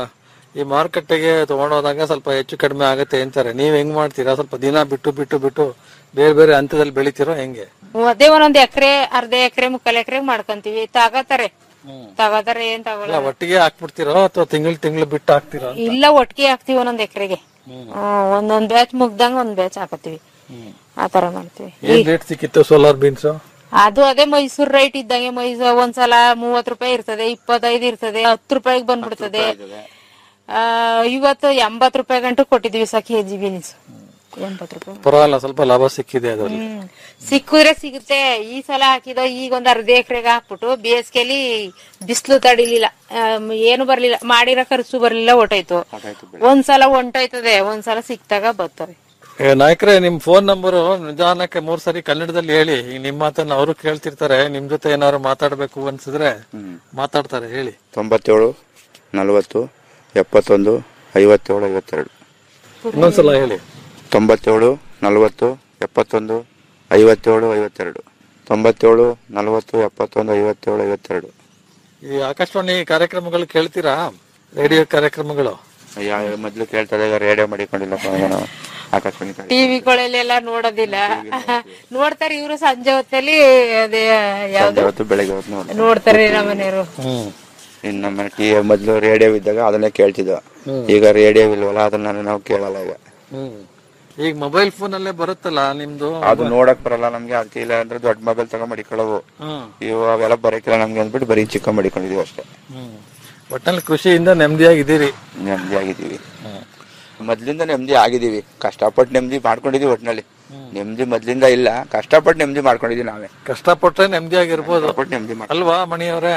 ಈ ಮಾರುಕಟ್ಟೆಗೆ ತಗೊಂಡೋದಾಗ ಸ್ವಲ್ಪ ಹೆಚ್ಚು ಕಡಿಮೆ ಆಗುತ್ತೆ ಅಂತಾರೆ ನೀವ್ ಹೆಂಗ್ ಮಾಡ್ತೀರಾ ಸ್ವಲ್ಪ ದಿನ ಬಿಟ್ಟು ಬಿಟ್ಟು ಬಿಟ್ಟು ಬೇರೆ ಬೇರೆ ಹಂತದಲ್ಲಿ ಬೆಳಿತೀರೋ ಹೆಂಗೆ ಅದೇ ಒಂದೊಂದ್ ಎಕರೆ ಅರ್ಧ ಎಕರೆ ಮುಕ್ಕಾಲ್ ಎಕರೆ ಮಾಡ್ಕೊಂತೀವಿ ತಗೋತಾರೆ ತಗೋತಾರೆ ಏನ್ ಇಲ್ಲ ತಗೊಳ ಒಟ್ಟಿಗೆ ಹಾಕ್ಬಿಡ್ತೀರೋ ಅಥವಾ ತಿಂಗಳು ತಿಂಗಳು ಬಿಟ್ಟು ಹಾಕ್ತೀರಾ ಇಲ್ಲ ಒಟ್ಟಿಗೆ ಹಾಕ್ತಿವಿ ಒಂದೊಂದ್ ಎಕರೆಗೆ ಒಂದೊಂದ್ ಬ್ಯಾಚ್ ಮುಗ್ದಂಗ ಒಂದ್ ಬ್ಯಾಚ್ ಹಾಕತ್ತೀವಿ ಆತರ ಮಾಡ್ತೀವಿ ಏನ್ ರೇಟ್ ಸಿಕ್ಕಿತ್ತು ಸೋಲಾರ್ ಬೀನ್ಸ್ ಅದು ಅದೇ ಮೈಸೂರ್ ರೈಟ್ ಇದ್ದಂಗೆ ಮೈಸೂರ್ ಒಂದ್ಸಲ ಮೂವತ್ ರೂಪಾಯಿ ಇರ್ತದೆ ಇಪ್ಪತ್ತೈದು ಇರ್ತದೆ ಹತ್ತು ರೂಪಾಯಿಗೆ ಬಂದ್ಬಿಡ್ತದೆ ಆ, ಇವತ್ತು ಎಂಬತ್ ರೂಪಾಯಿ ಗಂಟು ಕೊಟ್ಟಿದ್ವಿ ಸಹ ಕೆಜಿ ಬೀನ್ಸ್ ಎಂಬತ್ ರೂಪಾಯಿ ಪರವಾಗಿಲ್ಲ ಸ್ವಲ್ಪ ಲಾಭ ಸಿಕ್ಕಿದೆ ಅದ್ರಲ್ಲಿ ಹ್ಮ್ ಸಿಕ್ಕಿದ್ರೆ ಸಿಗುತ್ತೆ ಈ ಸಲ ಹಾಕಿದೋ ಈಗ ಒಂದ್ ಅರ್ಧ ಎಕರೆಗೆ ಹಾಕ್ಬಿಟ್ಟು ಬೇಸಿಗೆಲಿ ಬಿಸಿಲು ತಡಿಲಿಲ್ಲ ಆಮ್, ಏನು ಬರ್ಲಿಲ್ಲ ಮಾಡಿರೋ ಖರ್ಚು ಬರ್ಲಿಲ್ಲ ಹೊಟ್ಟೋಯ್ತು ಒಂದ್ಸಲ ಹೊಂಟೋಯ್ತದೆ ಒಂದ್ಸಲ ಸಿಕ್ತಾಗ ಬರ್ತಾರೆ ಏ, ನಾಯಕ್ರೆ ನಿಮ್ ಫೋನ್ ನಂಬರ್ ನಿಧಾನಕ್ಕೆ ಮೂರ್ ಸರಿ ಕನ್ನಡದಲ್ಲಿ ಹೇಳಿ ಈಗ ನಿಮ್ ಮಾತನ್ನ ಅವರು ಕೇಳ್ತಿರ್ತಾರೆ ನಿಮ್ ಜೊತೆ ಏನಾದ್ರು ಮಾತಾಡ್ಬೇಕು ಅನ್ಸಿದ್ರೆ ಮಾತಾಡ್ತಾರೆ ಹೇಳಿ ತೊಂಬತ್ತೇಳು ನಲವತ್ತು ಎಪ್ಪತ್ತೊಂದು ಐವತ್ತೇಳು ಐವತ್ತೆರಡು ಇನ್ನೊಂದ್ಸಲ ಹೇಳಿ ತೊಂಬತ್ತೇಳು ನಲವತ್ತು ಎಪ್ಪತ್ತೊಂದು ಐವತ್ತೇಳು ಐವತ್ತೆರಡು ತೊಂಬತ್ತೇಳು ನಲವತ್ತು ಎಪ್ಪತ್ತೊಂದು ಐವತ್ತೇಳು ಐವತ್ತೆರಡು ಈ ಆಕಾಶವಾಣಿ ಕಾರ್ಯಕ್ರಮಗಳು ಕೇಳ್ತೀರಾ ರೇಡಿಯೋ ಕಾರ್ಯಕ್ರಮಗಳು ಯಾ- ಮೊದ್ಲು ಕೇಳ್ತದೆ ಈಗ ರೇಡಿಯೋ ಮಾಡಿಕೊಂಡಿಲ್ಲಪ್ಪ ಏನೋ ಆಕಾಶವಾಣಿ ಕಾರ್ಯಕ್ರಮ. ಟಿವಿಗಳೆಲ್ಲ ನೋಡೋದಿಲ್ಲ ನೋಡ್ತಾರೆ ಇವರು ಸಂಜೆ ಹೊತ್ತಲ್ಲಿ ಅದೇ ಯಾವ್ದು ಸಂಜೆ ಹೊತ್ತು ಬೆಳಗ್ಗೆ ಹೊತ್ತು ನೋಡಿ ನೋಡ್ತಾರೆ ನಮ್ಮನೆಯವರು ಇನ್ನು ನಮ್ಮ ಟಿ ಮೊದ್ಲು ರೇಡಿಯೋ ಇದ್ದಾಗ ಅದನ್ನೇ ಕೇಳ್ತಿದ್ವು ಈಗ ರೇಡಿಯೋ ಇಲ್ವಲ್ಲ ಅದನ್ನ ನಾವು ಕೇಳಲ್ಲ ಈಗ ಹ್ಮ್ ಈಗ ಮೊಬೈಲ್ ಫೋನ್ ಅಲ್ಲೇ ಬರುತ್ತಲ್ಲ ನಿಮ್ದು ಅದು ನೋಡಕ್ ಬರಲ್ಲ ನಮ್ಗೆ ಅದಕ್ಕೆ ಇಲ್ಲ ಅಂದ್ರೆ ದೊಡ್ಡ ಮೊಬೈಲ್ ತಗೊಂಡ್ ಮಡಿಕೊಳ್ಳವು ಹ್ಮ್. ಇವು ಅವೆಲ್ಲ ಬರಕಿಲ್ಲ ನಮ್ಗೆ ಅಂದ್ಬಿಟ್ಟು ಬರೀ ಚಿಕ್ಕ ಮಡಿಕೊಂಡಿದೀವಿ ಅಷ್ಟೇ ಹ್ಮ್ ಒಟ್ಟಲ್ಲಿ ಕೃಷಿಯಿಂದ ನೆಮ್ಮದಿಯಾಗಿದ್ದೀರಿ ನೆಮ್ಮದಿ ಆಗಿದ್ದೀವಿ ಮೊದ್ಲಿಂದ ನೆಮ್ಮದಿ ಆಗಿದೀವಿ ಕಷ್ಟಪಟ್ಟು ನೆಮ್ಮದಿ ಮಾಡ್ಕೊಂಡಿದೀವಿ ಒಟ್ನಲ್ಲಿ ನೆಮ್ಮದಿ ಮೊದ್ಲಿಂದ ಇಲ್ಲ ಕಷ್ಟಪಟ್ಟು ನೆಮ್ಮದಿ ಮಾಡ್ಕೊಂಡಿದೀವಿ ನಾವೇ ಕಷ್ಟಪಟ್ರೆ ನೆಮ್ಮದಿಯಾಗಿರ್ಬೋದು ಕಷ್ಟಪಟ್ಟು ನೆಮ್ಮದಿ ಮಾಡ್ ಅಲ್ವಾ ಮಣಿಯವರೇ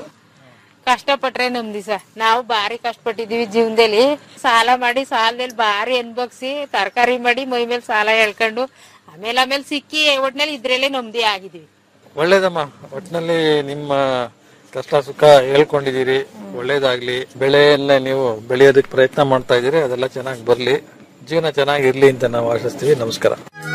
ಕಷ್ಟಪಟ್ರೆ ನಮ್ದಿ ಸರ್ ನಾವು ಬಾರಿ ಕಷ್ಟಪಟ್ಟಿದೀವಿ ಜೀವನದಲ್ಲಿ ಸಾಲ ಮಾಡಿ ಸಾಲದಲ್ಲಿ ಬಾರಿ ಅನ್ಭೋಗ್ಸಿ ತರಕಾರಿ ಮಾಡಿ ಮೈ ಮೇಲೆ ಸಾಲ ಹೇಳ್ಕೊಂಡು ಆಮೇಲೆ ಆಮೇಲೆ ಸಿಕ್ಕಿ ಒಟ್ನಲ್ಲಿ ಇದ್ರಲ್ಲೇ ನಮ್ದಿ ಆಗಿದೀವಿ ಒಳ್ಳೇದಮ್ಮ ಒಟ್ಟಿನಲ್ಲಿ ನಿಮ್ಮ ಕಷ್ಟ ಸುಖ ಹೇಳ್ಕೊಂಡಿದ್ದೀರಿ ಒಳ್ಳೇದಾಗ್ಲಿ ಬೆಳೆಯನ್ನ ನೀವು ಬೆಳೆಯೋದಕ್ಕೆ ಪ್ರಯತ್ನ ಮಾಡ್ತಾ ಇದ್ದೀರಿ ಅದೆಲ್ಲ ಚೆನ್ನಾಗಿ ಬರ್ಲಿ ಜೀವನ ಚೆನ್ನಾಗಿರ್ಲಿ ಅಂತ ನಾವು ಆಶಿಸ್ತೀವಿ ನಮಸ್ಕಾರ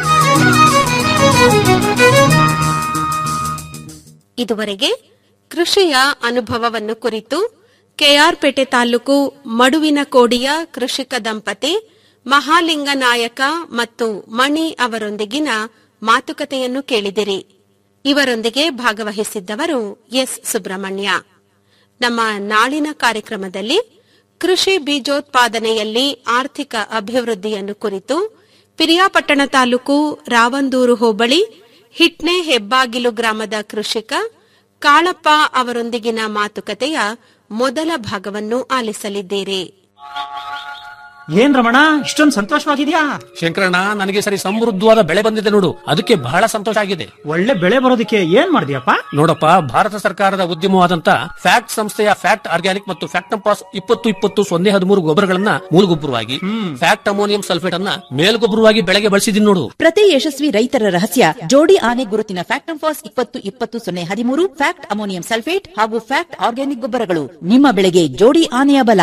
ಇದುವರೆಗೆ ಕೃಷಿಯ ಅನುಭವವನ್ನು ಕುರಿತು ಕೆಆರ್ಪೇಟೆ ತಾಲೂಕು ಮಡುವಿನ ಕೋಡಿಯ ಕೃಷಿಕ ದಂಪತಿ ಮಹಾಲಿಂಗ ನಾಯಕ ಮತ್ತು ಮಣಿ ಅವರೊಂದಿಗಿನ ಮಾತುಕತೆಯನ್ನು ಕೇಳಿದಿರಿ ಇವರೊಂದಿಗೆ ಭಾಗವಹಿಸಿದ್ದವರು ಎಸ್ ಸುಬ್ರಹ್ಮಣ್ಯ ನಮ್ಮ ನಾಳಿನ ಕಾರ್ಯಕ್ರಮದಲ್ಲಿ ಕೃಷಿ ಬೀಜೋತ್ಪಾದನೆಯಲ್ಲಿ ಆರ್ಥಿಕ ಅಭಿವೃದ್ಧಿಯನ್ನು ಕುರಿತು ಪಿರಿಯಾಪಟ್ಟಣ ತಾಲೂಕು ರಾವಂದೂರು ಹೋಬಳಿ ಹಿಟ್ನೆ ಹೆಬ್ಬಾಗಿಲು ಗ್ರಾಮದ ಕೃಷಿಕ ಕಾಳಪ್ಪ ಅವರೊಂದಿಗಿನ ಮಾತುಕತೆಯ ಮೊದಲ ಭಾಗವನ್ನು ಆಲಿಸಲಿದ್ದೀರಿ ಏನ್ ರಮಣ ಇಷ್ಟೊಂದು ಸಂತೋಷವಾಗಿದ್ಯಾ ಶಂಕರಣ್ಣ ನನಗೆ ಸರಿ ಸಮೃದ್ಧವಾದ ಬೆಳೆ ಬಂದಿದೆ ನೋಡು ಅದಕ್ಕೆ ಬಹಳ ಸಂತೋಷ ಆಗಿದೆ ಒಳ್ಳೆ ಬೆಳೆ ಬರೋದಕ್ಕೆ ಏನ್ ಮಾಡಿದ್ಯಪ್ಪ ನೋಡಪ್ಪ ಭಾರತ ಸರ್ಕಾರದ ಉದ್ಯಮವಾದಂತ ಫ್ಯಾಕ್ಟ್ ಸಂಸ್ಥೆಯ ಫ್ಯಾಕ್ಟ್ ಆರ್ಗ್ಯಾನಿಕ್ ಮತ್ತು ಫ್ಯಾಕ್ಟಂಪಾಸ್ ಇಪ್ಪತ್ತು ಇಪ್ಪತ್ತು ಸೊನ್ನೆ ಹದಿಮೂರು ಗೊಬ್ಬರಗಳನ್ನ ಮೂಲಗೊಬ್ಬರವಾಗಿ ಫ್ಯಾಕ್ಟ್ ಅಮೋನಿಯಂ ಸಲ್ಫೇಟ್ ಅನ್ನ ಮೇಲ್ಗೊಬ್ಬರವಾಗಿ ಬೆಳೆಗೆ ಬಳಸಿದೀನಿ ನೋಡು ಪ್ರತಿ ಯಶಸ್ವಿ ರೈತರ ರಹಸ್ಯ ಜೋಡಿ ಆನೆ ಗುರುತಿನ ಫ್ಯಾಕ್ಟ್ ಫಾಸ್ ಇಪ್ಪತ್ತು ಇಪ್ಪತ್ತು ಸೊನ್ನೆ ಹದಿಮೂರು ಫ್ಯಾಕ್ಟ್ ಅಮೋನಿಯಂ ಸಲ್ಫೇಟ್ ಹಾಗೂ ಫ್ಯಾಕ್ಟ್ ಆರ್ಗ್ಯಾನಿಕ್ ಗೊಬ್ಬರಗಳು ನಿಮ್ಮ ಬೆಳೆಗೆ ಜೋಡಿ ಆನೆಯ ಬಲ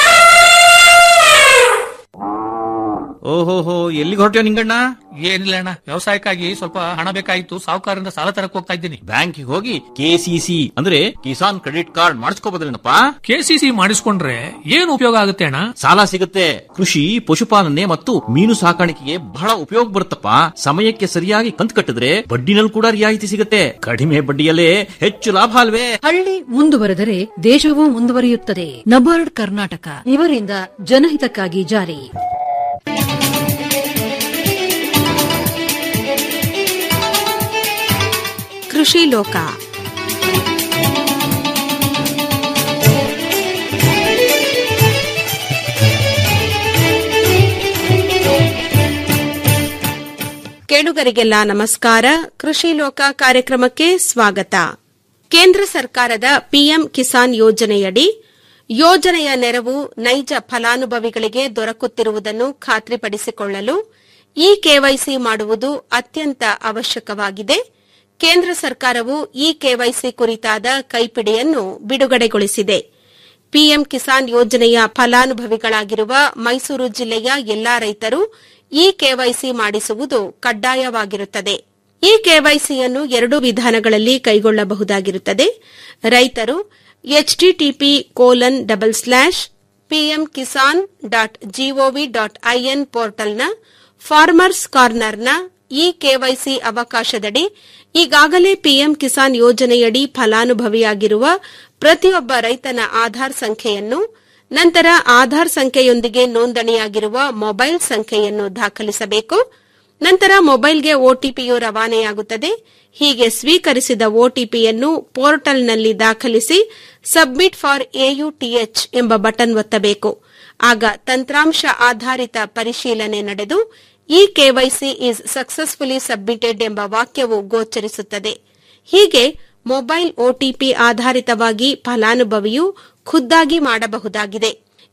ಓಹೋಹೋ ಎಲ್ಲಿಗೆ ಹೊರಟ್ಯೋ ನಿಂಗಣ್ಣ ಏನಿಲ್ಲ ಅಣ್ಣ ವ್ಯವಸಾಯಕ್ಕಾಗಿ ಸ್ವಲ್ಪ ಹಣ ಬೇಕಾಗಿತ್ತು ಸಾಹುಕಾರರಿಂದ ಸಾಲ ತರಕ್ ಹೋಗ್ತಾ ಇದ್ದೀನಿ ಬ್ಯಾಂಕಿಗೆ ಹೋಗಿ ಕೆಸಿಸಿ ಅಂದ್ರೆ ಕಿಸಾನ್ ಕ್ರೆಡಿಟ್ ಕಾರ್ಡ್ ಮಾಡಿಸ್ಕೋಬೋದಲ್ಲೇನಪ್ಪ ಕೆಸಿಸಿ ಮಾಡಿಸ್ಕೊಂಡ್ರೆ ಏನು ಉಪಯೋಗ ಆಗುತ್ತೆ ಅಣ್ಣ ಸಾಲ ಸಿಗುತ್ತೆ ಕೃಷಿ ಪಶುಪಾಲನೆ ಮತ್ತು ಮೀನು ಸಾಕಾಣಿಕೆಗೆ ಬಹಳ ಉಪಯೋಗ ಬರುತ್ತಪ್ಪ ಸಮಯಕ್ಕೆ ಸರಿಯಾಗಿ ಕಂತು ಕಟ್ಟಿದ್ರೆ ಬಡ್ಡಿನಲ್ಲಿ ಕೂಡ ರಿಯಾಯಿತಿ ಸಿಗುತ್ತೆ ಕಡಿಮೆ ಬಡ್ಡಿಯಲ್ಲೇ ಹೆಚ್ಚು ಲಾಭ ಅಲ್ವೇ ಹಳ್ಳಿ ಮುಂದುವರೆದರೆ ದೇಶವೂ ಮುಂದುವರಿಯುತ್ತದೆ ನಬಾರ್ಡ್ ಕರ್ನಾಟಕ ಇವರಿಂದ ಜನಹಿತಕ್ಕಾಗಿ ಜಾರಿ ಕೃಷಿ ಲೋಕ ಕೇಳುಗರಿಗೆಲ್ಲ ನಮಸ್ಕಾರ ಕೃಷಿ ಲೋಕ ಕಾರ್ಯಕ್ರಮಕ್ಕೆ ಸ್ವಾಗತ ಕೇಂದ್ರ ಸರ್ಕಾರದ ಪಿಎಂ ಕಿಸಾನ್ ಯೋಜನೆಯಡಿ ಯೋಜನೆಯ ನೆರವು ನೈಜ ಫಲಾನುಭವಿಗಳಿಗೆ ದೊರಕುತ್ತಿರುವುದನ್ನು ಖಾತ್ರಿಪಡಿಸಿಕೊಳ್ಳಲು ಇ ಕೆವೈಸಿ ಮಾಡುವುದು ಅತ್ಯಂತ ಅವಶ್ಯಕವಾಗಿದೆ ಕೇಂದ್ರ ಸರ್ಕಾರವು ಇ ಕೆವೈಸಿ ಕುರಿತಾದ ಕೈಪಿಡಿಯನ್ನು ಬಿಡುಗಡೆಗೊಳಿಸಿದೆ ಪಿಎಂ ಕಿಸಾನ್ ಯೋಜನೆಯ ಫಲಾನುಭವಿಗಳಾಗಿರುವ ಮೈಸೂರು ಜಿಲ್ಲೆಯ ಎಲ್ಲಾ ರೈತರು ಇ ಕೆವೈಸಿ ಮಾಡಿಸುವುದು ಕಡ್ಡಾಯವಾಗಿರುತ್ತದೆ ಈ ಕೆವೈಸಿಯನ್ನು ಎರಡು ವಿಧಾನಗಳಲ್ಲಿ ಕೈಗೊಳ್ಳಬಹುದಾಗಿರುತ್ತದೆ ರೈತರು HTTP colon double slash PM Kisan dot GOV dot IN ಪೋರ್ಟಲ್ನ ಫಾರ್ಮರ್ಸ್ ಕಾರ್ನರ್ನ ಇ ಕೆವೈಸಿ ಅವಕಾಶದಡಿ ಈಗಾಗಲೇ ಪಿಎಂ ಕಿಸಾನ್ ಯೋಜನೆಯಡಿ ಫಲಾನುಭವಿಯಾಗಿರುವ ಪ್ರತಿಯೊಬ್ಬ ರೈತನ ಆಧಾರ್ ಸಂಖ್ಯೆಯನ್ನು ನಂತರ ಆಧಾರ್ ಸಂಖ್ಯೆಯೊಂದಿಗೆ ನೋಂದಣಿಯಾಗಿರುವ ಮೊಬೈಲ್ ಸಂಖ್ಯೆಯನ್ನು ದಾಖಲಿಸಬೇಕು ನಂತರ ಮೊಬೈಲ್ಗೆ ಒಟಿಪಿಯು ರವಾನೆಯಾಗುತ್ತದೆ ಹೀಗೆ ಸ್ವೀಕರಿಸಿದ ಒಟಿಪಿಯನ್ನು ಪೋರ್ಟಲ್ನಲ್ಲಿ ದಾಖಲಿಸಿ ಸಬ್ಮಿಟ್ ಫಾರ್ ಎಯುಟಿಎಚ್ ಎಂಬ ಬಟನ್ ಒತ್ತಬೇಕು ಆಗ ತಂತ್ರಾಂಶ ಆಧಾರಿತ ಪರಿಶೀಲನೆ ನಡೆದು e KYC is successfully submitted ಎಂಬ ವಾಕ್ಯವು ಗೋಚರಿಸುತ್ತದೆ ಹೀಗೆ ಮೊಬೈಲ್ ಒಟಿಪಿ ಆಧಾರಿತವಾಗಿ ಫಲಾನುಭವಿಯು ಖುದ್ದಾಗಿ ಮಾಡಬಹುದಾಗಿದೆ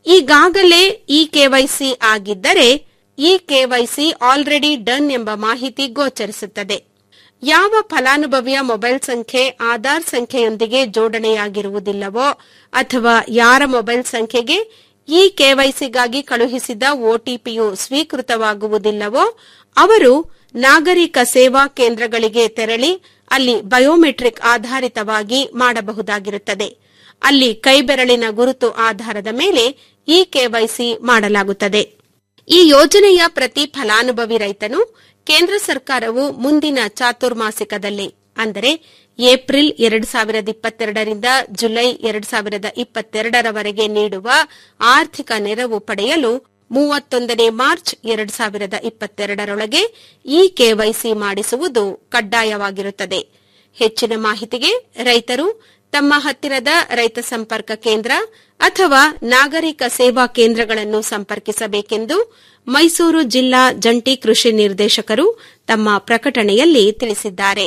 ಈಗಾಗಲೇ ಇ ಕೆವೈಸಿ ಆಗಿದ್ದರೆ ಇ ಕೆವೈಸಿ ಆಲ್ರೆಡಿ ಡನ್ ಎಂಬ ಮಾಹಿತಿ ಗೋಚರಿಸುತ್ತದೆ ಯಾವ ಫಲಾನುಭವಿಯ ಮೊಬೈಲ್ ಸಂಖ್ಯೆ ಆಧಾರ್ ಸಂಖ್ಯೆಯೊಂದಿಗೆ ಜೋಡಣೆಯಾಗಿರುವುದಿಲ್ಲವೋ ಅಥವಾ ಯಾರ ಮೊಬೈಲ್ ಸಂಖ್ಯೆಗೆ ಈ ಕೆವೈಸಿಗಾಗಿ ಕಳುಹಿಸಿದ ಒಟಿಪಿಯು ಸ್ವೀಕೃತವಾಗುವುದಿಲ್ಲವೋ ಅವರು ನಾಗರಿಕ ಸೇವಾ ಕೇಂದ್ರಗಳಿಗೆ ತೆರಳಿ ಅಲ್ಲಿ ಬಯೋಮೆಟ್ರಿಕ್ ಆಧಾರಿತವಾಗಿ ಮಾಡಬಹುದಾಗಿರುತ್ತದೆ ಅಲ್ಲಿ ಕೈಬೆರಳಿನ ಗುರುತು ಆಧಾರದ ಮೇಲೆ ಈ ಕೆವೈಸಿ ಮಾಡಲಾಗುತ್ತದೆ ಈ ಯೋಜನೆಯ ಪ್ರತಿ ಫಲಾನುಭವಿ ರೈತನು ಕೇಂದ್ರ ಸರ್ಕಾರವು ಮುಂದಿನ ಚಾತುರ್ಮಾಸಿಕದಲ್ಲಿ ಅಂದರೆ ಏಪ್ರಿಲ್ ಎರಡು ಸಾವಿರದ ಇಪ್ಪತ್ತೆರಡರಿಂದ ಜುಲೈ ಎರಡು ಸಾವಿರದ ಇಪ್ಪತ್ತೆರಡರವರೆಗೆ ನೀಡುವ ಆರ್ಥಿಕ ನೆರವು ಪಡೆಯಲು ಮೂವತ್ತೊಂದನೇ ಮಾರ್ಚ್ ಎರಡು ಸಾವಿರದ ಇಪ್ಪತ್ತೆರಡರೊಳಗೆ ಈ ಕೆವೈಸಿ ಮಾಡಿಸುವುದು ಕಡ್ಡಾಯವಾಗಿರುತ್ತದೆ ಹೆಚ್ಚಿನ ಮಾಹಿತಿಗೆ ರೈತರು ತಮ್ಮ ಹತ್ತಿರದ ರೈತ ಸಂಪರ್ಕ ಕೇಂದ್ರ ಅಥವಾ ನಾಗರಿಕ ಸೇವಾ ಕೇಂದ್ರಗಳನ್ನು ಸಂಪರ್ಕಿಸಬೇಕೆಂದು ಮೈಸೂರು ಜಿಲ್ಲಾ ಜಂಟಿ ಕೃಷಿ ನಿರ್ದೇಶಕರು ತಮ್ಮ ಪ್ರಕಟಣೆಯಲ್ಲಿ ತಿಳಿಸಿದ್ದಾರೆ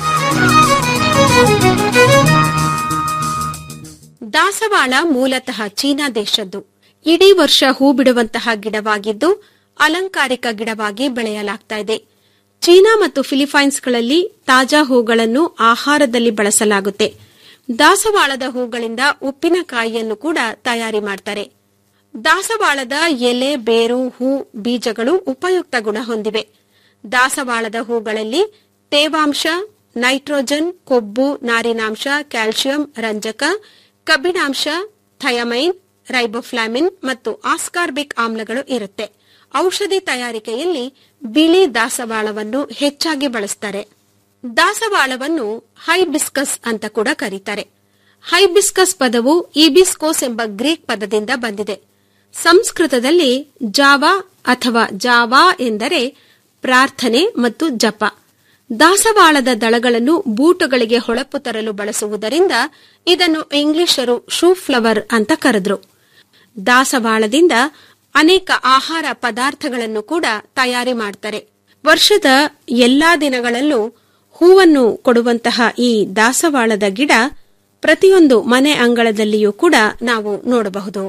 ದಾಸವಾಳ ಮೂಲತಃ ಚೀನಾ ದೇಶದ್ದು ಇಡೀ ವರ್ಷ ಹೂ ಬಿಡುವಂತಹ ಗಿಡವಾಗಿದ್ದು ಅಲಂಕಾರಿಕ ಗಿಡವಾಗಿ ಬೆಳೆಯಲಾಗ್ತಾ ಇದೆ ಚೀನಾ ಮತ್ತು ಫಿಲಿಪೈನ್ಸ್ಗಳಲ್ಲಿ ತಾಜಾ ಹೂಗಳನ್ನು ಆಹಾರದಲ್ಲಿ ಬಳಸಲಾಗುತ್ತೆ ದಾಸವಾಳದ ಹೂಗಳಿಂದ ಉಪ್ಪಿನಕಾಯಿಯನ್ನು ಕೂಡ ತಯಾರಿ ಮಾಡ್ತಾರೆ ದಾಸವಾಳದ ಎಲೆ ಬೇರು ಹೂ ಬೀಜಗಳು ಉಪಯುಕ್ತ ಗುಣ ಹೊಂದಿವೆ ದಾಸವಾಳದ ಹೂಗಳಲ್ಲಿ ತೇವಾಂಶ ನೈಟ್ರೋಜನ್ ಕೊಬ್ಬು ನಾರಿನಾಂಶ ಕ್ಯಾಲ್ಸಿಯಂ ರಂಜಕ ಕಬ್ಬಿಣಾಂಶ ಥಯಮೈನ್ ರೈಬೋಫ್ಲಾಮಿನ್ ಮತ್ತು ಆಸ್ಕಾರ್ಬಿಕ್ ಆಮ್ಲಗಳು ಇರುತ್ತೆ ಔಷಧಿ ತಯಾರಿಕೆಯಲ್ಲಿ ಬಿಳಿ ದಾಸವಾಳವನ್ನು ಹೆಚ್ಚಾಗಿ ಬಳಸ್ತಾರೆ ದಾಸವಾಳವನ್ನು ಹೈಬಿಸ್ಕಸ್ ಅಂತ ಕೂಡ ಕರೀತಾರೆ ಹೈಬಿಸ್ಕಸ್ ಪದವು ಇಬಿಸ್ಕೋಸ್ ಎಂಬ ಗ್ರೀಕ್ ಪದದಿಂದ ಬಂದಿದೆ ಸಂಸ್ಕೃತದಲ್ಲಿ ಜಾವಾ ಅಥವಾ ಜಾವಾ ಎಂದರೆ ಪ್ರಾರ್ಥನೆ ಮತ್ತು ಜಪ ದಾಸವಾಳದ ದಳಗಳನ್ನು ಬೂಟುಗಳಿಗೆ ಹೊಳಪು ತರಲು ಬಳಸುವುದರಿಂದ ಇದನ್ನು ಇಂಗ್ಲಿಷರು ಶೂ ಫ್ಲವರ್ ಅಂತ ಕರೆದ್ರು ದಾಸವಾಳದಿಂದ ಅನೇಕ ಆಹಾರ ಪದಾರ್ಥಗಳನ್ನು ಕೂಡ ತಯಾರಿ ಮಾಡ್ತಾರೆ ವರ್ಷದ ಎಲ್ಲಾ ದಿನಗಳಲ್ಲೂ ಹೂವನ್ನು ಕೊಡುವಂತಹ ಈ ದಾಸವಾಳದ ಗಿಡ ಪ್ರತಿಯೊಂದು ಮನೆ ಅಂಗಳದಲ್ಲಿಯೂ ಕೂಡ ನಾವು ನೋಡಬಹುದು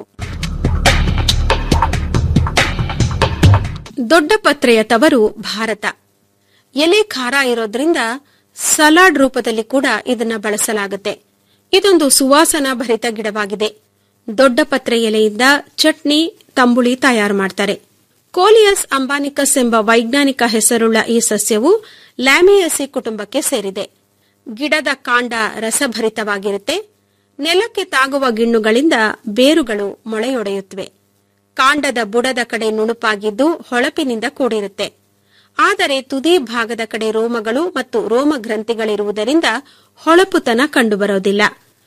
ದೊಡ್ಡ ಪತ್ರೆಯ ತವರು ಭಾರತ ಎಲೆ ಖಾರ ಇರೋದ್ರಿಂದ ಸಲಾಡ್ ರೂಪದಲ್ಲಿ ಕೂಡ ಇದನ್ನ ಬಳಸಲಾಗುತ್ತೆ ಇದೊಂದು ಸುವಾಸನಾ ಭರಿತ ಗಿಡವಾಗಿದೆ ದೊಡ್ಡ ಪತ್ರೆ ಎಲೆಯಿಂದ ಚಟ್ನಿ ತಂಬುಳಿ ತಯಾರು ಮಾಡ್ತಾರೆ ಕೋಲಿಯಸ್ ಅಂಬಾನಿಕಸ್ ಎಂಬ ವೈಜ್ಞಾನಿಕ ಹೆಸರುಳ್ಳ ಈ ಸಸ್ಯವು ಲ್ಯಾಮಿಯಸಿ ಕುಟುಂಬಕ್ಕೆ ಸೇರಿದೆ ಗಿಡದ ಕಾಂಡ ರಸಭರಿತವಾಗಿರುತ್ತೆ ನೆಲಕ್ಕೆ ತಾಗುವ ಗಿಣ್ಣುಗಳಿಂದ ಬೇರುಗಳು ಮೊಳೆಯೊಡೆಯುತ್ತವೆ ಕಾಂಡದ ಬುಡದ ಕಡೆ ನುಣುಪಾಗಿದ್ದು ಹೊಳಪಿನಿಂದ ಕೂಡಿರುತ್ತೆ ಆದರೆ ತುದಿ ಭಾಗದ ಕಡೆ ರೋಮಗಳು ಮತ್ತು ರೋಮ ಗ್ರಂಥಿಗಳಿರುವುದರಿಂದ ಹೊಳಪುತನ ಕಂಡುಬರೋದಿಲ್ಲ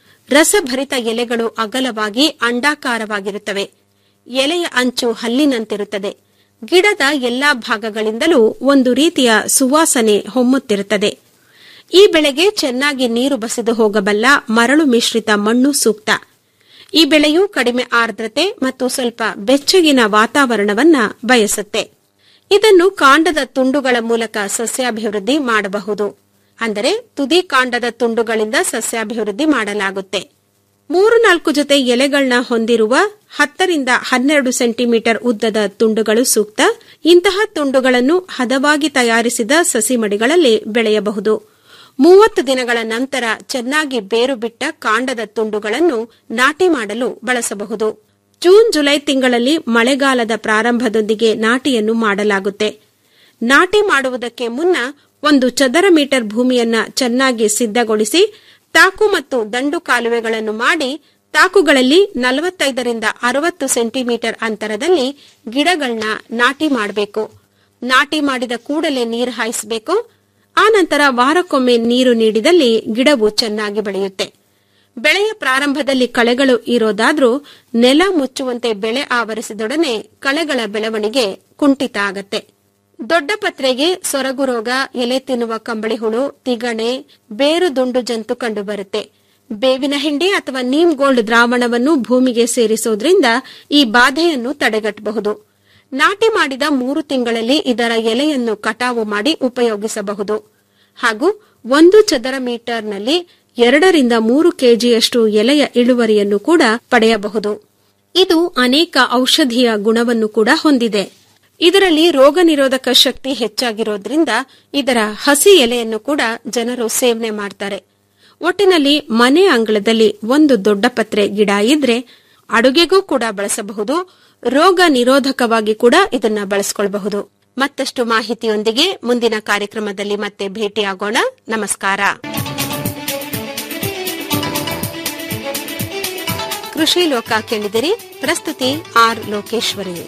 ರಸಭರಿತ ಎಲೆಗಳು ಅಗಲವಾಗಿ ಅಂಡಾಕಾರವಾಗಿರುತ್ತವೆ ಎಲೆಯ ಅಂಚು ಹಲ್ಲಿನಂತಿರುತ್ತದೆ ಗಿಡದ ಎಲ್ಲಾ ಭಾಗಗಳಿಂದಲೂ ಒಂದು ರೀತಿಯ ಸುವಾಸನೆ ಹೊಮ್ಮುತ್ತಿರುತ್ತದೆ ಈ ಬೆಳೆಗೆ ಚೆನ್ನಾಗಿ ನೀರು ಬಸಿದು ಹೋಗಬಲ್ಲ ಮರಳು ಮಿಶ್ರಿತ ಮಣ್ಣು ಸೂಕ್ತ ಈ ಬೆಳೆಯು ಕಡಿಮೆ ಆರ್ದ್ರತೆ ಮತ್ತು ಸ್ವಲ್ಪ ಬೆಚ್ಚಗಿನ ವಾತಾವರಣವನ್ನ ಬಯಸುತ್ತೆ ಇದನ್ನು ಕಾಂಡದ ತುಂಡುಗಳ ಮೂಲಕ ಸಸ್ಯಾಭಿವೃದ್ಧಿ ಮಾಡಬಹುದು ಅಂದರೆ ತುದಿ ಕಾಂಡದ ತುಂಡುಗಳಿಂದ ಸಸ್ಯಾಭಿವೃದ್ಧಿ ಮಾಡಲಾಗುತ್ತೆ ಮೂರು ನಾಲ್ಕು ಜೊತೆ ಎಲೆಗಳನ್ನ ಹೊಂದಿರುವ ಹತ್ತರಿಂದ ಹನ್ನೆರಡು ಸೆಂಟಿಮೀಟರ್ ಉದ್ದದ ತುಂಡುಗಳು ಸೂಕ್ತ ಇಂತಹ ತುಂಡುಗಳನ್ನು ಹದವಾಗಿ ತಯಾರಿಸಿದ ಸಸಿಮಡಿಗಳಲ್ಲಿ ಬೆಳೆಯಬಹುದು ಮೂವತ್ತು ದಿನಗಳ ನಂತರ ಚೆನ್ನಾಗಿ ಬೇರು ಬಿಟ್ಟ ಕಾಂಡದ ತುಂಡುಗಳನ್ನು ನಾಟಿ ಮಾಡಲು ಬಳಸಬಹುದು ಜೂನ್ ಜುಲೈ ತಿಂಗಳಲ್ಲಿ ಮಳೆಗಾಲದ ಪ್ರಾರಂಭದೊಂದಿಗೆ ನಾಟಿಯನ್ನು ಮಾಡಲಾಗುತ್ತೆ ನಾಟಿ ಮಾಡುವುದಕ್ಕೆ ಮುನ್ನ ಒಂದು ಚದರ ಮೀಟರ್ ಭೂಮಿಯನ್ನ ಚೆನ್ನಾಗಿ ಸಿದ್ಧಗೊಳಿಸಿ ತಾಕು ಮತ್ತು ದಂಡು ಕಾಲುವೆಗಳನ್ನು ಮಾಡಿ ತಾಕುಗಳಲ್ಲಿ ನಲವತ್ತೈದರಿಂದ ಅರವತ್ತು ಸೆಂಟಿಮೀಟರ್ ಅಂತರದಲ್ಲಿ ಗಿಡಗಳನ್ನ ನಾಟಿ ಮಾಡಬೇಕು ನಾಟಿ ಮಾಡಿದ ಕೂಡಲೇ ನೀರು ಹಾಯಿಸಬೇಕು ಆನಂತರ ವಾರಕ್ಕೊಮ್ಮೆ ನೀರು ನೀಡಿದಲ್ಲಿ ಗಿಡವು ಚೆನ್ನಾಗಿ ಬೆಳೆಯುತ್ತೆ ಬೆಳೆಯ ಪ್ರಾರಂಭದಲ್ಲಿ ಕಳೆಗಳು ಇರೋದಾದ್ರೂ ನೆಲ ಮುಚ್ಚುವಂತೆ ಬೆಳೆ ಆವರಿಸಿದೊಡನೆ ಕಳೆಗಳ ಬೆಳವಣಿಗೆ ಕುಂಠಿತ ಆಗತ್ತೆ ದೊಡ್ಡ ಪತ್ರೆಗೆ ಸೊರಗು ರೋಗ ಎಲೆ ತಿನ್ನುವ ಕಂಬಳಿ ಹುಳು ತಿಗಣೆ ಬೇರು ದುಂಡು ಜಂತು ಕಂಡುಬರುತ್ತೆ ಬೇವಿನ ಹಿಂಡಿ ಅಥವಾ ನೀಮ್ ಗೋಲ್ಡ್ ದ್ರಾವಣವನ್ನು ಭೂಮಿಗೆ ಸೇರಿಸೋದ್ರಿಂದ ಈ ಬಾಧೆಯನ್ನು ತಡೆಗಟ್ಟಬಹುದು ನಾಟಿ ಮಾಡಿದ ಮೂರು ತಿಂಗಳಲ್ಲಿ ಇದರ ಎಲೆಯನ್ನು ಕಟಾವು ಮಾಡಿ ಉಪಯೋಗಿಸಬಹುದು ಹಾಗೂ ಒಂದು ಚದರ ಮೀಟರ್ನಲ್ಲಿ ಎರಡರಿಂದ ಮೂರು ಕೆಜಿಯಷ್ಟು ಎಲೆಯ ಇಳುವರಿಯನ್ನು ಕೂಡ ಪಡೆಯಬಹುದು ಇದು ಅನೇಕ ಔಷಧೀಯ ಗುಣವನ್ನು ಕೂಡ ಹೊಂದಿದೆ ಇದರಲ್ಲಿ ರೋಗ ನಿರೋಧಕ ಶಕ್ತಿ ಹೆಚ್ಚಾಗಿರೋದ್ರಿಂದ ಇದರ ಹಸಿ ಎಲೆಯನ್ನು ಕೂಡ ಜನರು ಸೇವನೆ ಮಾಡ್ತಾರೆ ಒಟ್ಟಿನಲ್ಲಿ ಮನೆ ಅಂಗಳದಲ್ಲಿ ಒಂದು ದೊಡ್ಡ ಪತ್ರೆ ಗಿಡ ಇದ್ರೆ ಅಡುಗೆಗೂ ಕೂಡ ಬಳಸಬಹುದು ರೋಗ ನಿರೋಧಕವಾಗಿ ಕೂಡ ಇದನ್ನ ಬಳಸಿಕೊಳ್ಳಬಹುದು ಮತ್ತಷ್ಟು ಮಾಹಿತಿಯೊಂದಿಗೆ ಮುಂದಿನ ಕಾರ್ಯಕ್ರಮದಲ್ಲಿ ಮತ್ತೆ ಭೇಟಿಯಾಗೋಣ ನಮಸ್ಕಾರ ಕೃಷಿ ಲೋಕ ಕೇಳಿದಿರಿ ಪ್ರಸ್ತುತಿ ಆರ್ ಲೋಕೇಶ್ವರಿ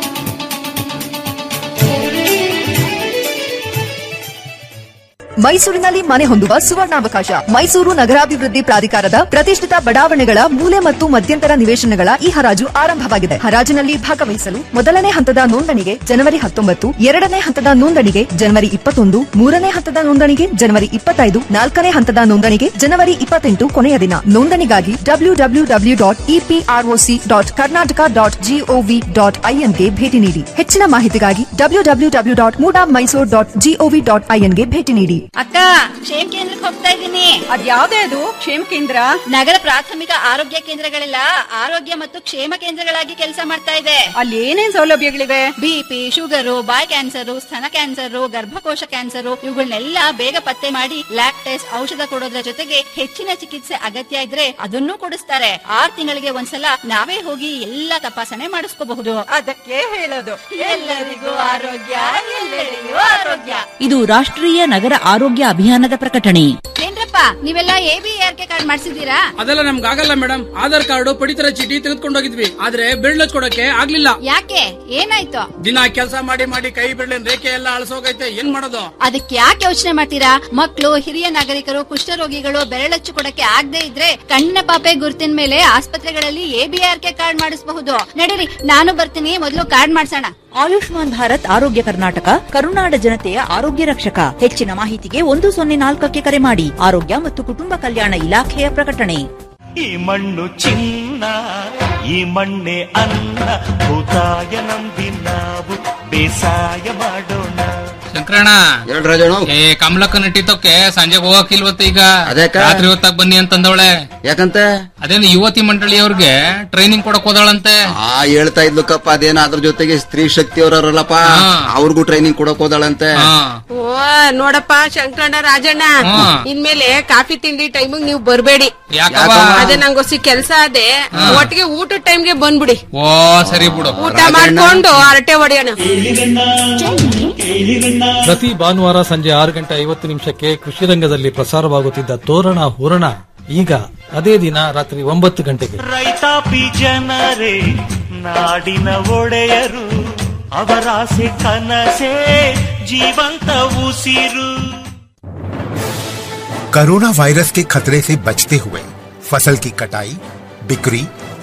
ಮೈಸೂರಿನಲ್ಲಿ ಮನೆ ಹೊಂದುವ ಸುವರ್ಣಾವಕಾಶ ಮೈಸೂರು ನಗರಾಭಿವೃದ್ಧಿ ಪ್ರಾಧಿಕಾರದ ಪ್ರತಿಷ್ಠಿತ ಬಡಾವಣೆಗಳ ಮೂಲೆ ಮತ್ತು ಮಧ್ಯಂತರ ನಿವೇಶನಗಳ ಈ ಹರಾಜು ಆರಂಭವಾಗಿದೆ ಹರಾಜಿನಲ್ಲಿ ಭಾಗವಹಿಸಲು ಮೊದಲನೇ ಹಂತದ ನೋಂದಣಿಗೆ ಜನವರಿ ಹತ್ತೊಂಬತ್ತು ಎರಡನೇ ಹಂತದ ನೋಂದಣಿಗೆ ಜನವರಿ ಇಪ್ಪತ್ತೊಂದು ಮೂರನೇ ಹಂತದ ನೋಂದಣಿಗೆ ಜನವರಿ ಇಪ್ಪತ್ತೈದು ನಾಲ್ಕನೇ ಹಂತದ ನೋಂದಣಿಗೆ ಜನವರಿ ಇಪ್ಪತ್ತೆಂಟು ಕೊನೆಯ ದಿನ ನೋಂದಣಿಗಾಗಿ W W W dot EPROC dot Karnataka dot GOV dot ಐಎನ್ಗೆ ಭೇಟಿ ನೀಡಿ ಹೆಚ್ಚಿನ ಮಾಹಿತಿಗಾಗಿ W W W dot MUDA Mysuru dot GOV dot ಐಎನ್ಗೆ ಭೇಟಿ ನೀಡಿ ಅಕ್ಕ ಕ್ಷೇಮ ಕೇಂದ್ರಕ್ಕೆ ಹೋಗ್ತಾ ಇದ್ದೀನಿ ಅದ್ಯಾವ್ದೇ ಅದು ಕ್ಷೇಮ ಕೇಂದ್ರ ನಗರ ಪ್ರಾಥಮಿಕ ಆರೋಗ್ಯ ಕೇಂದ್ರಗಳೆಲ್ಲ ಆರೋಗ್ಯ ಮತ್ತು ಕ್ಷೇಮ ಕೇಂದ್ರಗಳಾಗಿ ಕೆಲಸ ಮಾಡ್ತಾ ಇದೆ ಅಲ್ಲಿ ಏನೇನ್ ಸೌಲಭ್ಯಗಳಿವೆ ಬಿಪಿ ಶುಗರು ಬಾಯ್ ಕ್ಯಾನ್ಸರ್ ಸ್ತನ ಕ್ಯಾನ್ಸರ್ ಗರ್ಭಕೋಶ ಕ್ಯಾನ್ಸರ್ ಇವುಗಳನ್ನೆಲ್ಲ ಬೇಗ ಪತ್ತೆ ಮಾಡಿ ಲ್ಯಾಬ್ ಟೆಸ್ಟ್ ಔಷಧ ಕೊಡೋದ್ರ ಜೊತೆಗೆ ಹೆಚ್ಚಿನ ಚಿಕಿತ್ಸೆ ಅಗತ್ಯ ಇದ್ರೆ ಅದನ್ನೂ ಕೊಡಿಸ್ತಾರೆ ಆರ್ ತಿಂಗಳಿಗೆ ಒಂದ್ಸಲ ನಾವೇ ಹೋಗಿ ಎಲ್ಲ ತಪಾಸಣೆ ಮಾಡಿಸ್ಕೋಬಹುದು ಅದಕ್ಕೆ ಹೇಳೋದು ಎಲ್ಲರಿಗೂ ಆರೋಗ್ಯ ಎಲ್ಲರಿಗೂ ಆರೋಗ್ಯ ಇದು ರಾಷ್ಟ್ರೀಯ ನಗರ ಆರೋಗ್ಯ ಅಭಿಯಾನದ ಪ್ರಕಟಣೆ ಏನ್ರಪ್ಪ ನೀವೆಲ್ಲ ಎಬಿಆರ್ ಕೆ ಕಾರ್ಡ್ ಮಾಡಿಸಿದೀರಾ ಅದೆಲ್ಲ ನಮ್ಗೆ ಆಗಲ್ಲ ಮೇಡಮ್ ಆಧಾರ್ ಕಾರ್ಡ್ ಪಡಿತರ ಚೀಟಿ ತೆಗೆದುಕೊಂಡು ಹೋಗಿದ್ವಿ ಆದ್ರೆ ಬೆರಳು ಹಚ್ಕೊಡಕ್ಕೆ ಆಗ್ಲಿಲ್ಲ ಯಾಕೆ ಏನಾಯ್ತು ದಿನ ಕೆಲಸ ಮಾಡಿ ಮಾಡಿ ಕೈ ಬೆರಳಿನ ರೇಖೆ ಎಲ್ಲ ಅಳಸೋಗೈತೆ ಏನ್ ಮಾಡೋದು ಅದಕ್ಕೆ ಯಾಕೆ ಯೋಚನೆ ಮಾಡ್ತೀರಾ ಮಕ್ಕಳು ಹಿರಿಯ ನಾಗರಿಕರು ಕುಷ್ಠರೋಗಿಗಳು ಬೆರಳಚ್ಚು ಕೊಡಕ್ಕೆ ಆಗದೆ ಇದ್ರೆ ಕಣ್ಣಿನ ಪಾಪೆ ಗುರುತಿನ ಮೇಲೆ ಆಸ್ಪತ್ರೆಗಳಲ್ಲಿ ಎಬಿಆರ್ ಕೆ ಕಾರ್ಡ್ ಮಾಡಿಸಬಹುದು ನಡೀರಿ ನಾನು ಬರ್ತೀನಿ ಮೊದಲು ಕಾರ್ಡ್ ಮಾಡ್ಸೋಣ ಆಯುಷ್ಮಾನ್ ಭಾರತ್ ಆರೋಗ್ಯ ಕರ್ನಾಟಕ ಕರುನಾಡ ಜನತೆಯ ಆರೋಗ್ಯ ರಕ್ಷಕ ಹೆಚ್ಚಿನ ಮಾಹಿತಿಗೆ ಒಂದು ಸೊನ್ನೆ ನಾಲ್ಕಕ್ಕೆ ಕರೆ ಮಾಡಿ ಆರೋಗ್ಯ ಮತ್ತು ಕುಟುಂಬ ಕಲ್ಯಾಣ ಇಲಾಖೆಯ ಪ್ರಕಟಣೆ ಈ ಮಣ್ಣು ಚಿನ್ನ ಚಿನ್ನ ಈ ಮಣ್ಣೆ ಅನ್ನ ಭೂತಾಯ ನಂಬಿ ನಾವು ಬೇಸಾಯ ಮಾಡೋಣ ಶಂಕರಣ್ಣ ಏ ಕಮಲಕ್ಕ ನಟಿತಕ್ಕೆ ಸಂಜೆ ಹೋಗಕ್ಕಿಲ್ವತ್ತ ಈಗ ಅದ್ಯಾಕ? ರಾತ್ರಿ ಹೊತ್ತಾಗ ಬನ್ನಿ ಅಂತಂದವಳೆ ಯಾಕಂತ ಅದೇನು ಯುವತಿ ಮಂಡಳಿಯವ್ರಿಗೆ ಟ್ರೈನಿಂಗ್ ಕೊಡಕ್ ಹೋದಳಂತೆ ಆ ಹೇಳ್ತಾ ಇದ್ಲು ಕಪ್ಪ ಅದೇನ ಅದ್ರ ಜೊತೆಗೆ ಸ್ತ್ರೀ ಶಕ್ತಿ ಅವರಲ್ಲಪ್ಪ ಅವ್ರಿಗೂ ಟ್ರೈನಿಂಗ್ ಕೊಡಕ್ ಹೋದಾಳಂತೆ ಓ ನೋಡಪ್ಪ ಶಂಕರಣ್ಣ ರಾಜಣ್ಣ ಇನ್ಮೇಲೆ ಕಾಫಿ ತಿಂಡಿ ಟೈಮಿಗೆ ನೀವು ಬರ್ಬೇಡಿ ಯಾಕವ್ವ? ಅದೇ ನಂಗೊಸಿ ಕೆಲ್ಸ ಅದೇ ಒಟ್ಟಿಗೆ ಊಟದ ಟೈಮ್ಗೆ ಬಂದ್ಬಿಡಿ ಓ ಸರಿ ಬಿಡು ಊಟ ಮಾಡ್ಕೊಂಡು ಹರಟೆ ಹೊಡೆಯೋಣ ಪ್ರತಿ ಭಾನುವಾರ ಸಂಜೆ ಆರು ಗಂಟೆ ಐವತ್ತು ನಿಮಿಷಕ್ಕೆ ಕೃಷಿ ರಂಗದಲ್ಲಿ ಪ್ರಸಾರವಾಗುತ್ತಿದ್ದ ತೋರಣ ಹೂರಣ ಈಗ ಅದೇ ದಿನ ರಾತ್ರಿ ಒಂಬತ್ತು ಗಂಟೆಗೆ ರೈತಾಪಿ ಜನರೇ ನಾಡಿನ ಒಡೆಯರು ಅವರಾಸೆ ಕನಸೇ ಜೀವಂತ ಉಸಿರು कोरोना वायरस के खतरे से बचते हुए फसल की कटाई बिक्री